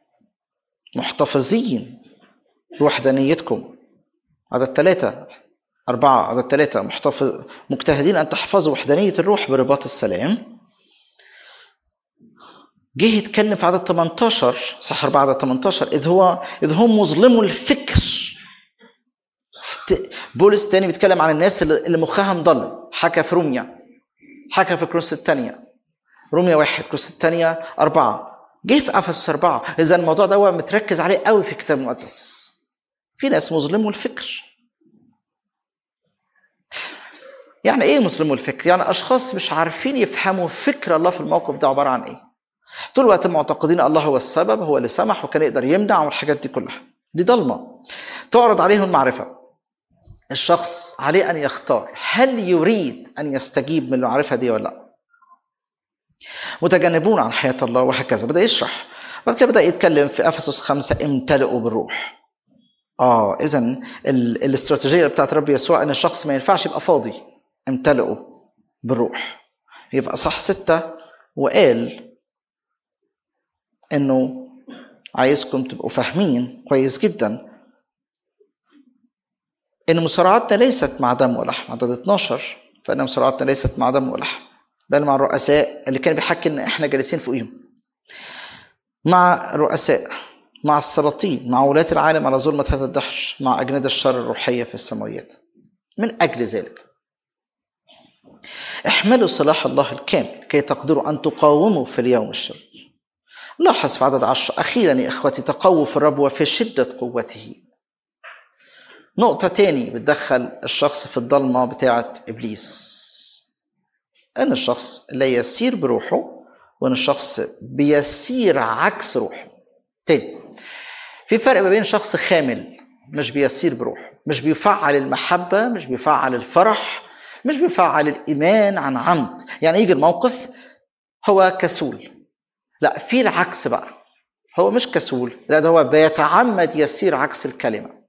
محتفظين بوحدانيتكم عدد ثلاثة أربعة عدد ثلاثة محتفظ مجتهدين أن تحفظوا وحدانية الروح برباط السلام جه يتكلم في عدد 18 صح 4 عدد 18 إذ هو إذ هم مظلموا الفكر بولس تاني بيتكلم عن الناس اللي مخها مضل حكى في روميا حكى في كروس الثانية روميا واحد كروس الثانية أربعة جه في أفسس أربعة إذا الموضوع ده متركز عليه قوي في الكتاب المقدس في ناس مظلموا الفكر يعني ايه مسلمو الفكر؟ يعني اشخاص مش عارفين يفهموا فكر الله في الموقف ده عباره عن ايه؟ طول الوقت معتقدين الله هو السبب هو اللي سمح وكان يقدر يمنع والحاجات دي كلها دي ضلمه تعرض عليه المعرفه الشخص عليه ان يختار هل يريد ان يستجيب من المعرفه دي ولا لا متجنبون عن حياه الله وهكذا بدا يشرح بعد كده بدا يتكلم في افسس خمسة امتلئوا بالروح اه اذا الاستراتيجيه بتاعت رب يسوع ان الشخص ما ينفعش يبقى فاضي امتلئوا بالروح يبقى صح ستة وقال انه عايزكم تبقوا فاهمين كويس جدا ان مصارعاتنا ليست مع دم ولحم عدد 12 فان مصارعاتنا ليست مع دم ولحم بل مع الرؤساء اللي كان بيحكي ان احنا جالسين فوقيهم مع رؤساء مع السلاطين مع ولاة العالم على ظلمة هذا الدهر مع أجناد الشر الروحية في السماويات من أجل ذلك احملوا سلاح الله الكامل كي تقدروا أن تقاوموا في اليوم الشرير لاحظ في عدد عشر أخيرا يا إخوتي تقووا في الرب وفي شدة قوته نقطة تاني بتدخل الشخص في الضلمة بتاعة إبليس أن الشخص لا يسير بروحه وأن الشخص بيسير عكس روحه تاني في فرق ما بين شخص خامل مش بيسير بروحه مش بيفعل المحبة مش بيفعل الفرح مش بيفعل الإيمان عن عمد يعني يجي الموقف هو كسول لا في العكس بقى هو مش كسول لا ده هو بيتعمد يسير عكس الكلمة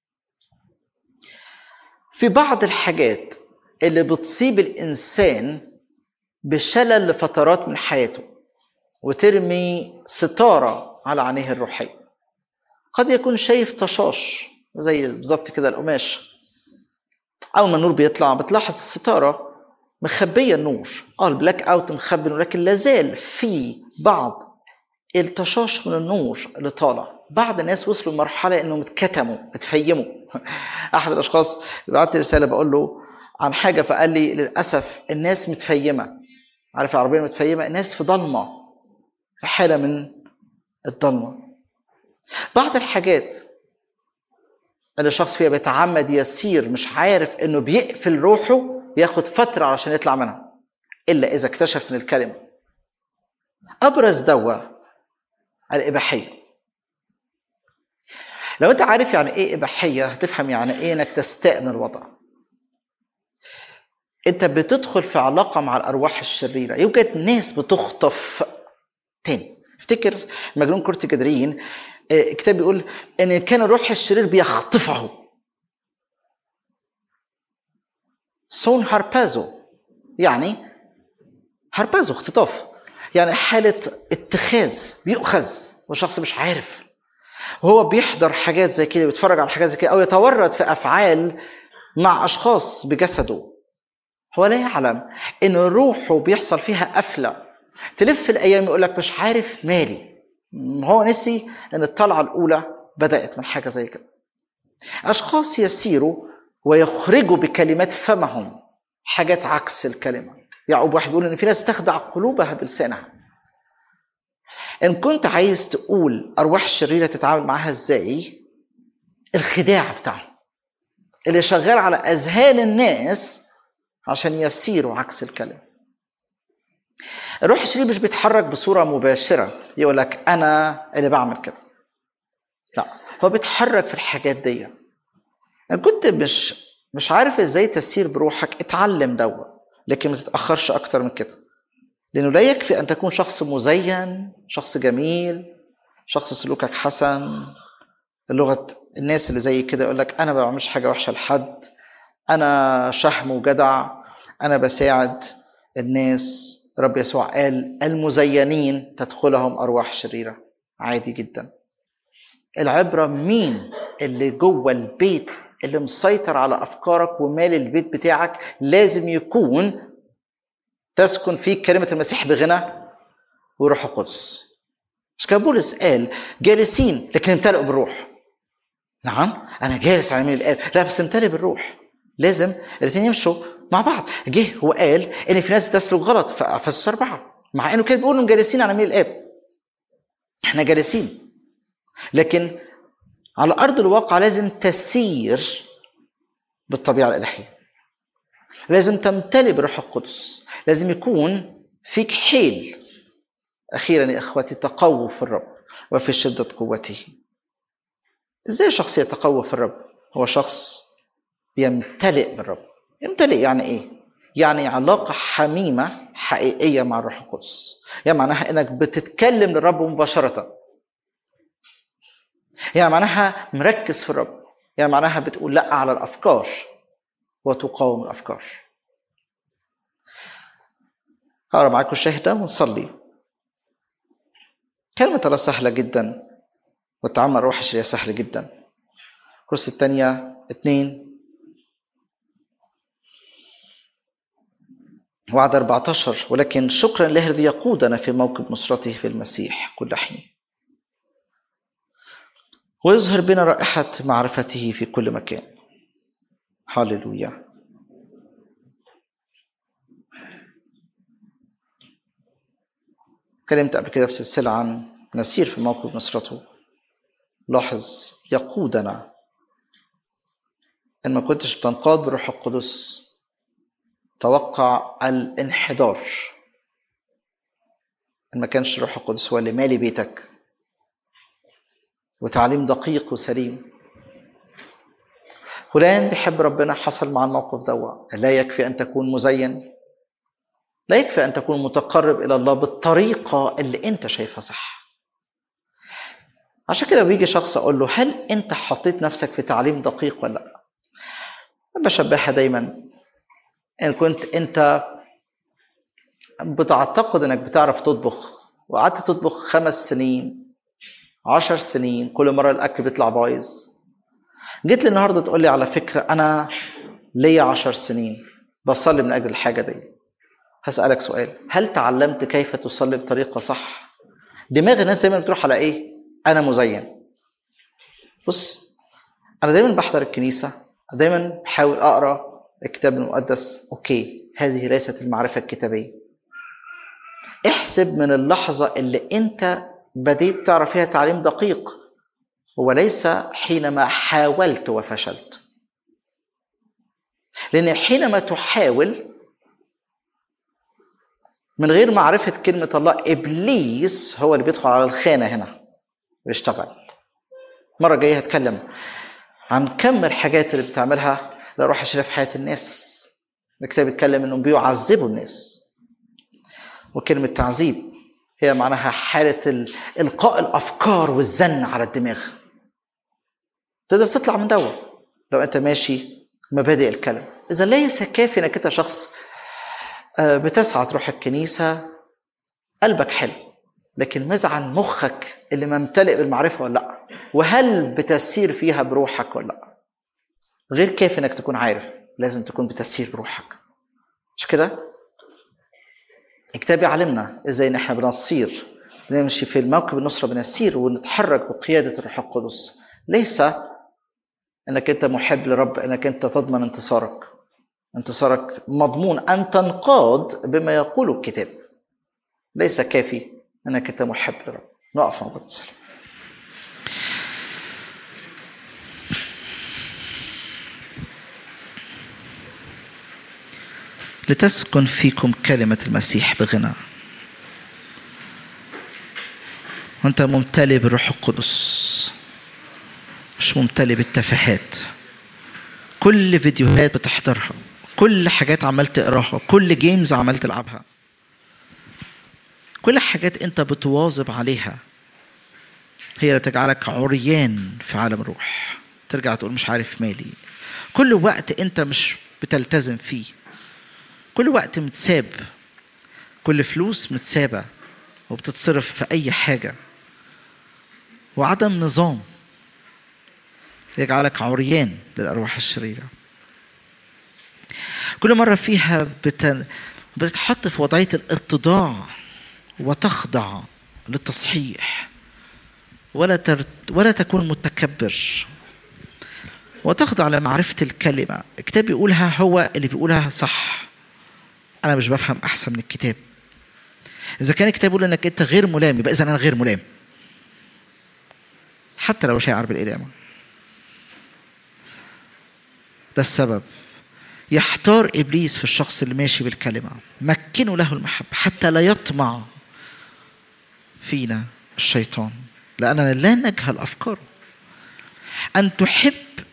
في بعض الحاجات اللي بتصيب الإنسان بشلل لفترات من حياته وترمي ستارة على عينيه الروحية قد يكون شايف طشاش زي بالظبط كده القماش اول ما النور بيطلع بتلاحظ الستاره مخبيه النور اه البلاك اوت مخبي لكن لازال في بعض التشاش من النور اللي طالع بعض الناس وصلوا لمرحله انهم اتكتموا اتفيموا احد الاشخاص بعت لي رساله بقول له عن حاجه فقال لي للاسف الناس متفيمه عارف العربيه متفيمه الناس في ضلمه في حاله من الضلمه بعض الحاجات اللي الشخص فيها بيتعمد يسير مش عارف انه بيقفل روحه ياخد فتره علشان يطلع منها الا اذا اكتشف من الكلمه ابرز دواء الاباحيه لو انت عارف يعني ايه اباحيه هتفهم يعني ايه انك تستأمن الوضع انت بتدخل في علاقه مع الارواح الشريره يوجد ناس بتخطف تاني افتكر مجنون كرة جدرين الكتاب بيقول ان كان الروح الشرير بيخطفه سون هاربازو يعني هاربازو اختطاف يعني حالة اتخاذ بيؤخذ والشخص مش عارف وهو بيحضر حاجات زي كده بيتفرج على حاجات زي كده او يتورط في افعال مع اشخاص بجسده هو لا يعلم ان روحه بيحصل فيها قفله تلف الايام يقول لك مش عارف مالي هو نسي ان الطلعه الاولى بدات من حاجه زي كده اشخاص يسيروا ويخرجوا بكلمات فمهم حاجات عكس الكلمه يعقوب واحد بيقول ان في ناس بتخدع قلوبها بلسانها ان كنت عايز تقول ارواح شريره تتعامل معاها ازاي الخداع بتاعهم اللي شغال على اذهان الناس عشان يسيروا عكس الكلمه الروح الشرير مش بيتحرك بصوره مباشره يقول لك انا اللي بعمل كده لا هو بيتحرك في الحاجات دي انا كنت مش مش عارف ازاي تسير بروحك اتعلم دوا لكن ما تتاخرش اكتر من كده لانه لا يكفي ان تكون شخص مزين شخص جميل شخص سلوكك حسن لغه الناس اللي زي كده يقول لك انا ما بعملش حاجه وحشه لحد انا شهم وجدع انا بساعد الناس رب يسوع قال المزينين تدخلهم ارواح شريره عادي جدا العبره مين اللي جوه البيت اللي مسيطر على افكارك ومال البيت بتاعك لازم يكون تسكن فيه كلمه المسيح بغنى وروح القدس مش كان بولس قال جالسين لكن امتلئوا بالروح نعم انا جالس على يمين الاب لا بس امتلئ بالروح لازم الاثنين يمشوا مع بعض جه وقال ان في ناس بتسلك غلط في افسس اربعه مع انه كان بيقول انهم جالسين على يمين الاب احنا جالسين لكن على ارض الواقع لازم تسير بالطبيعه الالهيه لازم تمتلئ بروح القدس لازم يكون فيك حيل اخيرا يا اخوتي تقووا في الرب وفي شده قوته ازاي شخص يتقوى في الرب هو شخص يمتلئ بالرب يمتلئ يعني ايه يعني علاقة حميمة حقيقية مع الروح القدس يعني معناها انك بتتكلم للرب مباشرة يعني معناها مركز في الرب يعني معناها بتقول لا على الافكار وتقاوم الافكار هقرا معاكم الشاهد ده ونصلي كلمة الله سهلة جدا والتعامل مع الروح الشريرة سهل جدا الكرسي الثانية اتنين وعد 14 ولكن شكرا له الذي يقودنا في موكب نصرته في المسيح كل حين ويظهر بنا رائحة معرفته في كل مكان هاللويا كلمت قبل كده في سلسلة عن نسير في موكب نصرته لاحظ يقودنا إن ما كنتش بتنقاد بروح القدس توقع الانحدار إن ما كانش الروح القدس هو اللي مالي بيتك وتعليم دقيق وسليم فلان بيحب ربنا حصل مع الموقف دوا لا يكفي أن تكون مزين لا يكفي أن تكون متقرب إلى الله بالطريقة اللي أنت شايفها صح عشان كده بيجي شخص أقول له هل أنت حطيت نفسك في تعليم دقيق ولا لا بشبهها دايما ان كنت انت بتعتقد انك بتعرف تطبخ وقعدت تطبخ خمس سنين عشر سنين كل مرة الأكل بيطلع بايظ جيت لي النهاردة تقول لي على فكرة أنا ليا عشر سنين بصلي من أجل الحاجة دي هسألك سؤال هل تعلمت كيف تصلي بطريقة صح دماغ الناس دايما بتروح على إيه أنا مزين بص أنا دايما بحضر الكنيسة دايما بحاول أقرأ الكتاب المقدس اوكي هذه ليست المعرفه الكتابيه احسب من اللحظه اللي انت بديت تعرف فيها تعليم دقيق وليس حينما حاولت وفشلت لان حينما تحاول من غير معرفه كلمه الله ابليس هو اللي بيدخل على الخانه هنا ويشتغل مره جايه هتكلم عن كم الحاجات اللي بتعملها لروح الشريف في حياه الناس الكتاب بيتكلم انهم بيعذبوا الناس وكلمه تعذيب هي معناها حاله القاء الافكار والزن على الدماغ تقدر تطلع من دوا لو انت ماشي مبادئ الكلام اذا ليس كافي انك انت شخص بتسعى تروح الكنيسه قلبك حلو لكن ماذا عن مخك اللي ممتلئ بالمعرفه ولا لا وهل بتسير فيها بروحك ولا لا غير كافي انك تكون عارف لازم تكون بتسير بروحك مش كده الكتاب يعلمنا ازاي ان احنا بنصير نمشي في الموكب النصرة بنسير ونتحرك بقيادة الروح القدس ليس انك انت محب لرب انك انت تضمن انتصارك انتصارك مضمون ان تنقاد بما يقوله الكتاب ليس كافي انك انت محب لرب نقف مع بعض السلام لتسكن فيكم كلمة المسيح بغنى وانت ممتلئ بالروح القدس مش ممتلئ بالتفاهات كل فيديوهات بتحضرها كل حاجات عمال تقراها كل جيمز عمال تلعبها كل حاجات انت بتواظب عليها هي اللي تجعلك عريان في عالم الروح ترجع تقول مش عارف مالي كل وقت انت مش بتلتزم فيه كل وقت متساب كل فلوس متسابة وبتتصرف في أي حاجة وعدم نظام يجعلك عريان للأرواح الشريرة كل مرة فيها بت... بتتحط في وضعية الاتضاع وتخضع للتصحيح ولا تر... ولا تكون متكبر وتخضع لمعرفة الكلمة الكتاب بيقولها هو اللي بيقولها صح أنا مش بفهم أحسن من الكتاب إذا كان الكتاب يقول إنك أنت غير ملام يبقى إذا أنا غير ملام حتى لو شاعر بالإلامة ده السبب يحتار ابليس في الشخص اللي ماشي بالكلمه مكنوا له المحبه حتى لا يطمع فينا الشيطان لاننا لا نجهل افكاره ان تحب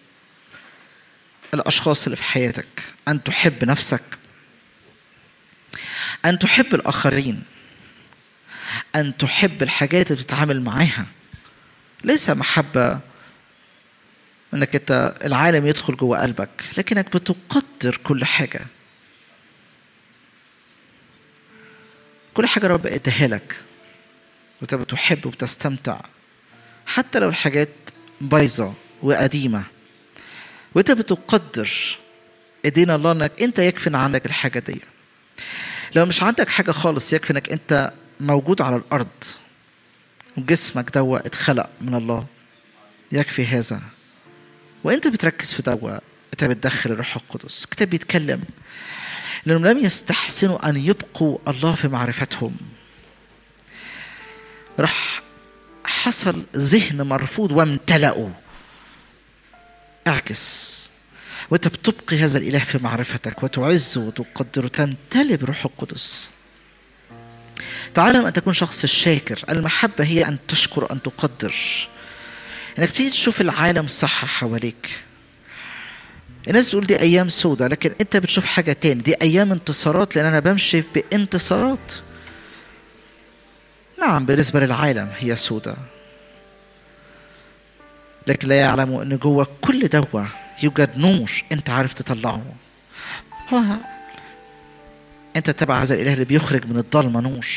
الاشخاص اللي في حياتك ان تحب نفسك ان تحب الاخرين ان تحب الحاجات اللي بتتعامل معاها ليس محبه انك انت العالم يدخل جوه قلبك لكنك بتقدر كل حاجه كل حاجه رب اداها لك وانت بتحب وبتستمتع حتى لو الحاجات بايظه وقديمه وانت بتقدر ايدينا الله انك انت يكفي ان عندك الحاجه دي لو مش عندك حاجه خالص يكفي انك انت موجود على الارض وجسمك دوا اتخلق من الله يكفي هذا وانت بتركز في دوا انت بتدخل الروح القدس الكتاب بيتكلم لانهم لم يستحسنوا ان يبقوا الله في معرفتهم راح حصل ذهن مرفوض وامتلأوا اعكس وانت بتبقي هذا الاله في معرفتك وتعزه وتقدره تمتلئ بروح القدس تعلم ان تكون شخص شاكر المحبه هي ان تشكر ان تقدر انك تيجي تشوف العالم صح حواليك الناس بتقول دي ايام سودة لكن انت بتشوف حاجه تاني دي ايام انتصارات لان انا بمشي بانتصارات نعم بالنسبه للعالم هي سودة لكن لا يعلموا ان جوه كل دوا يوجد نور انت عارف تطلعه هو انت تبع هذا الاله اللي بيخرج من الضلمه نور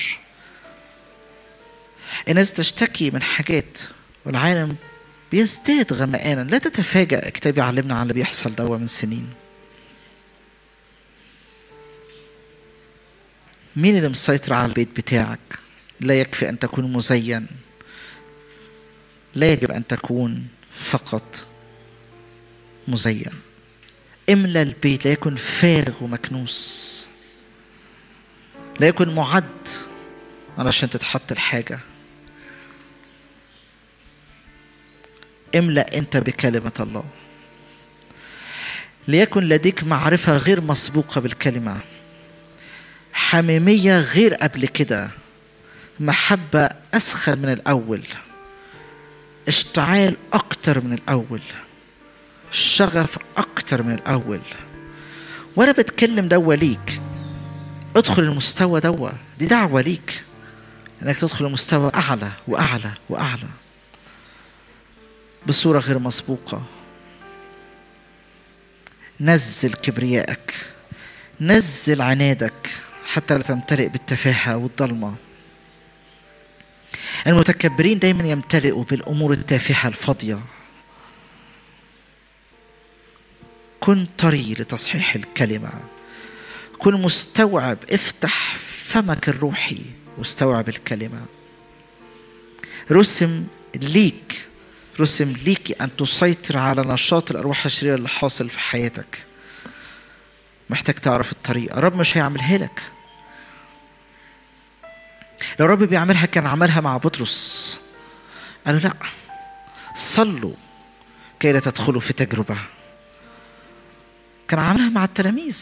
الناس تشتكي من حاجات والعالم بيزداد غمقانا لا تتفاجأ الكتاب يعلمنا عن اللي بيحصل دوا من سنين مين اللي مسيطر على البيت بتاعك لا يكفي أن تكون مزين لا يجب أن تكون فقط مزين املى البيت لا يكن فارغ ومكنوس لا يكن معد علشان تتحط الحاجه املأ أنت بكلمة الله ليكن لديك معرفة غير مسبوقة بالكلمة حميمية غير قبل كده محبة أسخن من الأول اشتعال أكتر من الأول شغف أكتر من الأول وأنا بتكلم دوا ليك ادخل المستوى دوا دي دعوة ليك انك تدخل لمستوى أعلى وأعلى وأعلى بصورة غير مسبوقة نزل كبريائك نزل عنادك حتى لا تمتلئ بالتفاهة والضلمة المتكبرين دايما يمتلئوا بالأمور التافهة الفاضية كن طري لتصحيح الكلمة كن مستوعب افتح فمك الروحي واستوعب الكلمة رسم ليك رسم ليك أن تسيطر على نشاط الأرواح الشريرة اللي حاصل في حياتك محتاج تعرف الطريقة رب مش هيعملها لك لو رب بيعملها كان عملها مع بطرس قالوا لا صلوا كي لا تدخلوا في تجربة كان عملها مع التلاميذ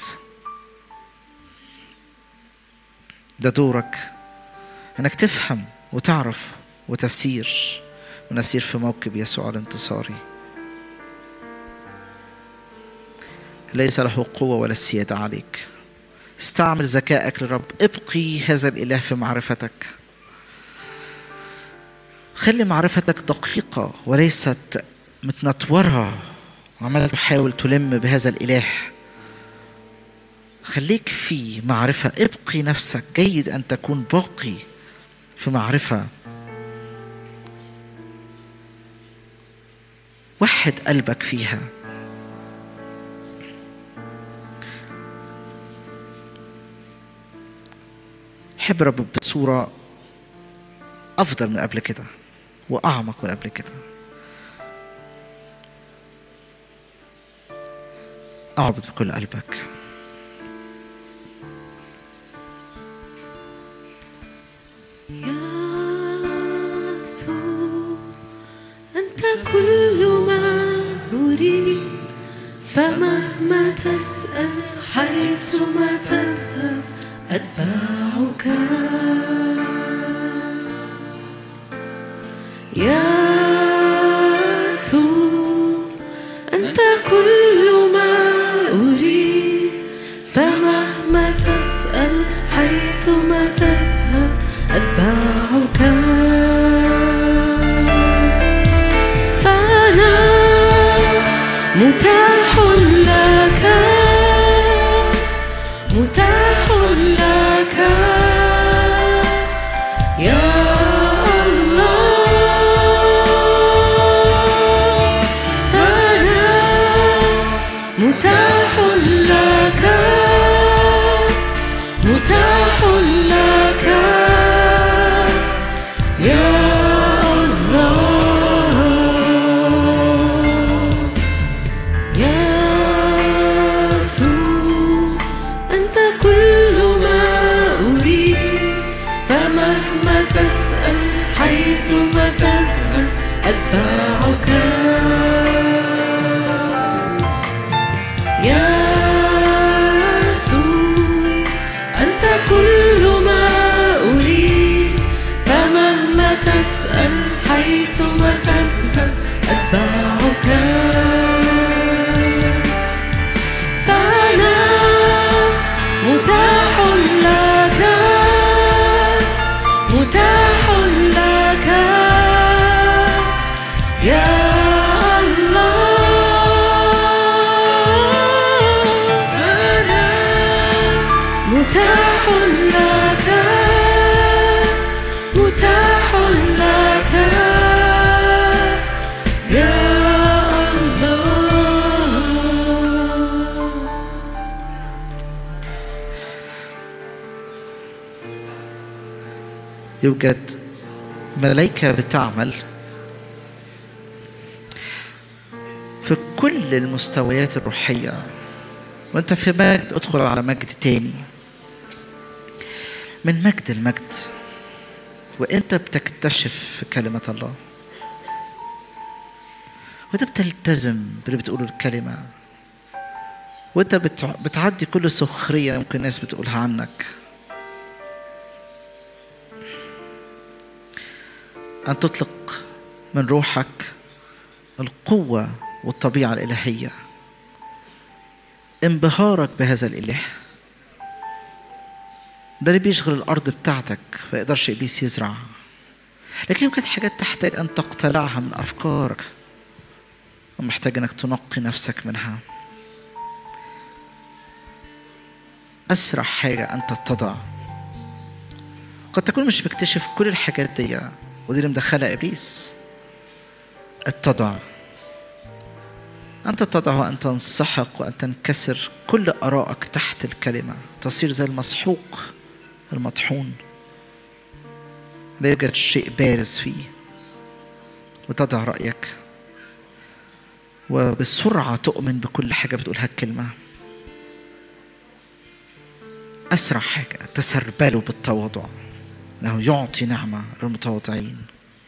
ده دورك انك تفهم وتعرف وتسير ونسير في موكب يسوع الانتصاري ليس له قوة ولا السيادة عليك استعمل ذكائك للرب ابقي هذا الإله في معرفتك خلي معرفتك دقيقة وليست متنطورة وعمالة تحاول تلم بهذا الإله خليك في معرفة ابقي نفسك جيد أن تكون باقي في معرفة وحد قلبك فيها حب رب بصورة أفضل من قبل كده وأعمق من قبل كده اعبد بكل قلبك يسوع أنت كل ما نريد فمهما تسأل حيث ما تذهب أتبعك يسوع أنت كل ما أريد فمهما تسأل حيث ما تذهب أتبعك فأنا متاح لك متاح لك يا الله فأنا متاح لك متاح لك يا الله يسوع أنت كل ما أريد فمهما تسأل حيث ما تذهب أتبعك يسوع أنت كل ما أريد فمهما تسأل حيث ما تذهب أتبعك فأنا متاح لك متاح لك يا الله فأنا متاح لك متاح لك يا الله يوجد ملائكة بتعمل في كل المستويات الروحية وانت في مجد ادخل على مجد تاني من مجد المجد وانت بتكتشف في كلمة الله وانت بتلتزم باللي بتقوله الكلمة وانت بتع- بتعدي كل سخرية ممكن الناس بتقولها عنك أن تطلق من روحك القوة والطبيعة الإلهية انبهارك بهذا الإله ده اللي بيشغل الأرض بتاعتك ما يقدرش إبليس يزرع لكن يمكن حاجات تحتاج أن تقتلعها من أفكارك ومحتاج أنك تنقي نفسك منها أسرع حاجة أن تتضع قد تكون مش مكتشف كل الحاجات دي ودي اللي مدخلها ابليس اتضع ان تتضع وان تنسحق وان تنكسر كل ارائك تحت الكلمه تصير زي المسحوق المطحون لا يوجد شيء بارز فيه وتضع رايك وبسرعه تؤمن بكل حاجه بتقولها الكلمه اسرع حاجه تسربلوا بالتواضع انه يعطي نعمه للمتواضعين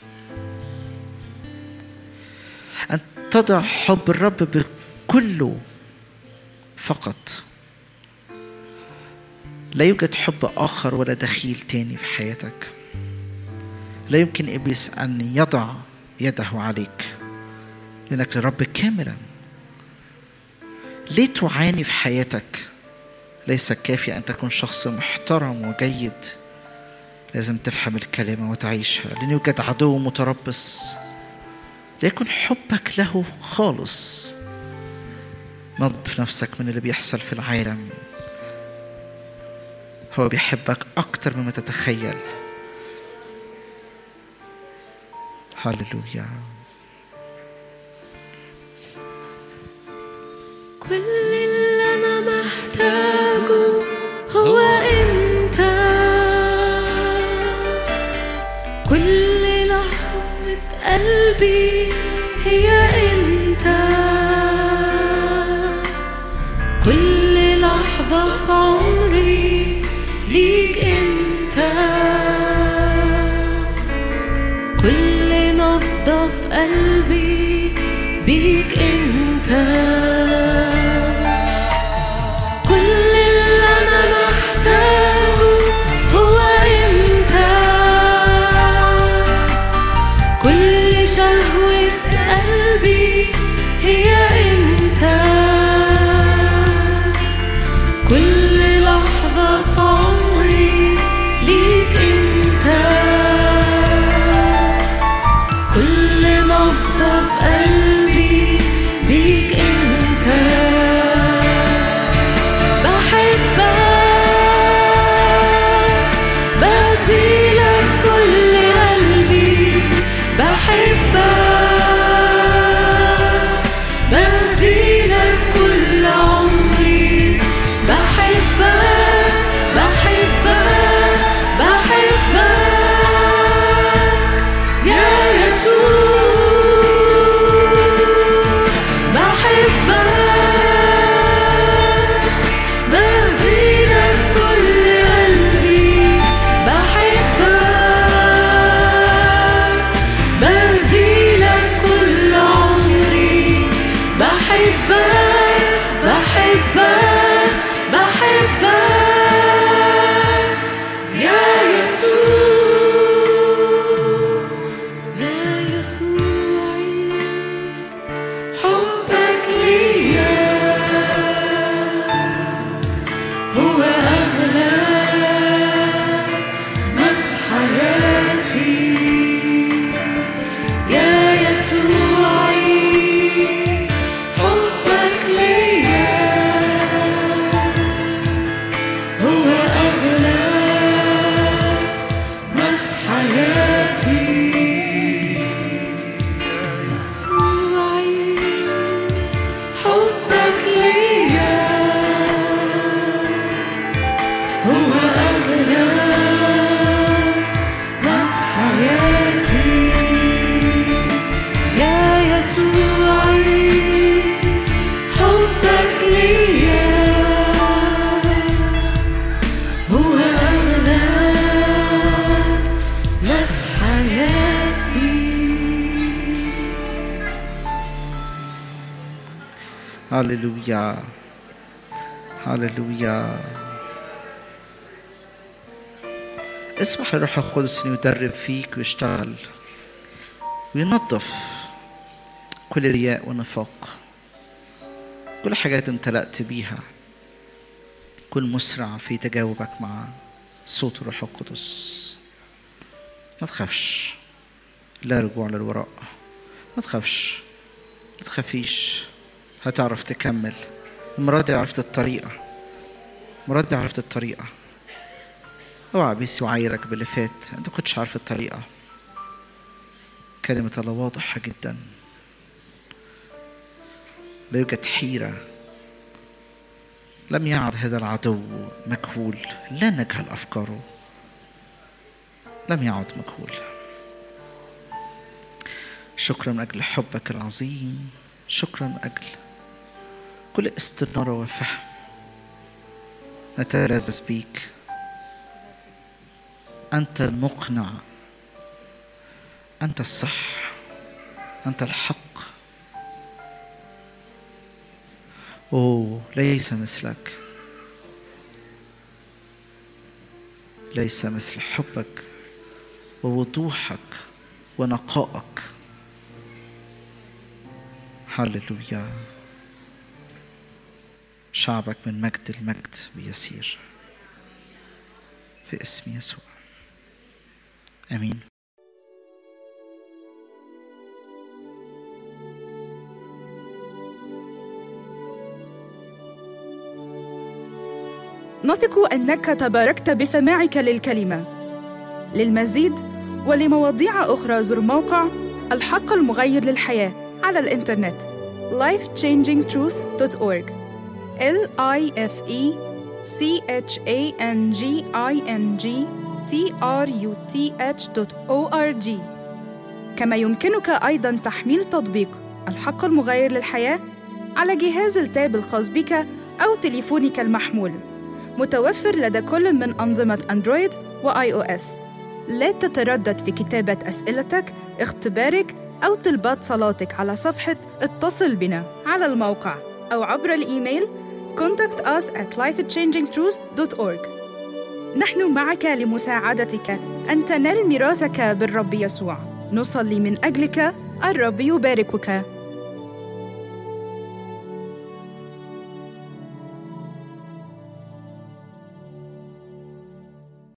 ان تضع حب الرب بكله فقط لا يوجد حب اخر ولا دخيل تاني في حياتك لا يمكن ابليس ان يضع يده عليك لانك للرب كاملا ليه تعاني في حياتك ليس كافي ان تكون شخص محترم وجيد لازم تفهم الكلمه وتعيشها لان يوجد عدو متربص ليكن حبك له خالص نظف نفسك من اللي بيحصل في العالم هو بيحبك اكتر مما تتخيل هللويا كل اللي انا محتاجه هو انت كل لحظة قلبي هي انت كل لحظة في عمري ليك انت كل نبضة في قلبي بيك انت كل اللي انا محتاجه هو انت كل شهوة قلبي هي انت كل لحظة في عمري ليك انت كل نبضة في قلبي بيك انت بحبك بديلك كل قلبي بحبك بديلك كل عمري بحبك بحبك بحبك يا يسوع بحبك بديلك كل قلبي بحبك بديلك كل عمري بحبك بحبك بحبك يا يسوع يا يسوعي حبك ليا هو أغلى ما في حياتي يا يسوعي حبك ليا هو أغلى ما في حياتي يسوعي حبك ليا هو أغلى ما في حياتي يا يسوعي حبك ليا هو أغلى ما في حياتي هللويا هللويا اسمح للروح القدس انه يدرب فيك ويشتغل وينظف كل رياء ونفاق كل حاجات امتلأت بيها كن مسرع في تجاوبك مع صوت الروح القدس ما تخافش لا رجوع للوراء ما تخافش ما تخافيش هتعرف تكمل المرة دي عرفت الطريقة المرة دي عرفت الطريقة اوعى بيس يعايرك باللي فات انت كنتش عارف الطريقة كلمة الله واضحة جدا لا يوجد حيرة لم يعد هذا العدو مجهول لا نجهل أفكاره لم يعد مجهول شكرا من أجل حبك العظيم شكرا من أجل كل استنارة وفهم نتلذذ بيك أنت المقنع أنت الصح أنت الحق أوه ليس مثلك ليس مثل حبك ووضوحك ونقائك هللويا شعبك من مجد المجد بيسير في اسم يسوع امين نثق انك تباركت بسماعك للكلمه للمزيد ولمواضيع اخرى زر موقع الحق المغير للحياه على الانترنت lifechangingtruth.org l i f e c h a n g i n g t r u t h.org كما يمكنك ايضا تحميل تطبيق الحق المغير للحياه على جهاز التاب الخاص بك او تليفونك المحمول متوفر لدى كل من أنظمة أندرويد وآي أو إس. لا تتردد في كتابة أسئلتك، اختبارك أو طلبات صلاتك على صفحة اتصل بنا على الموقع أو عبر الإيميل contact us at lifechangingtruth.org نحن معك لمساعدتك أن تنال ميراثك بالرب يسوع نصلي من أجلك الرب يباركك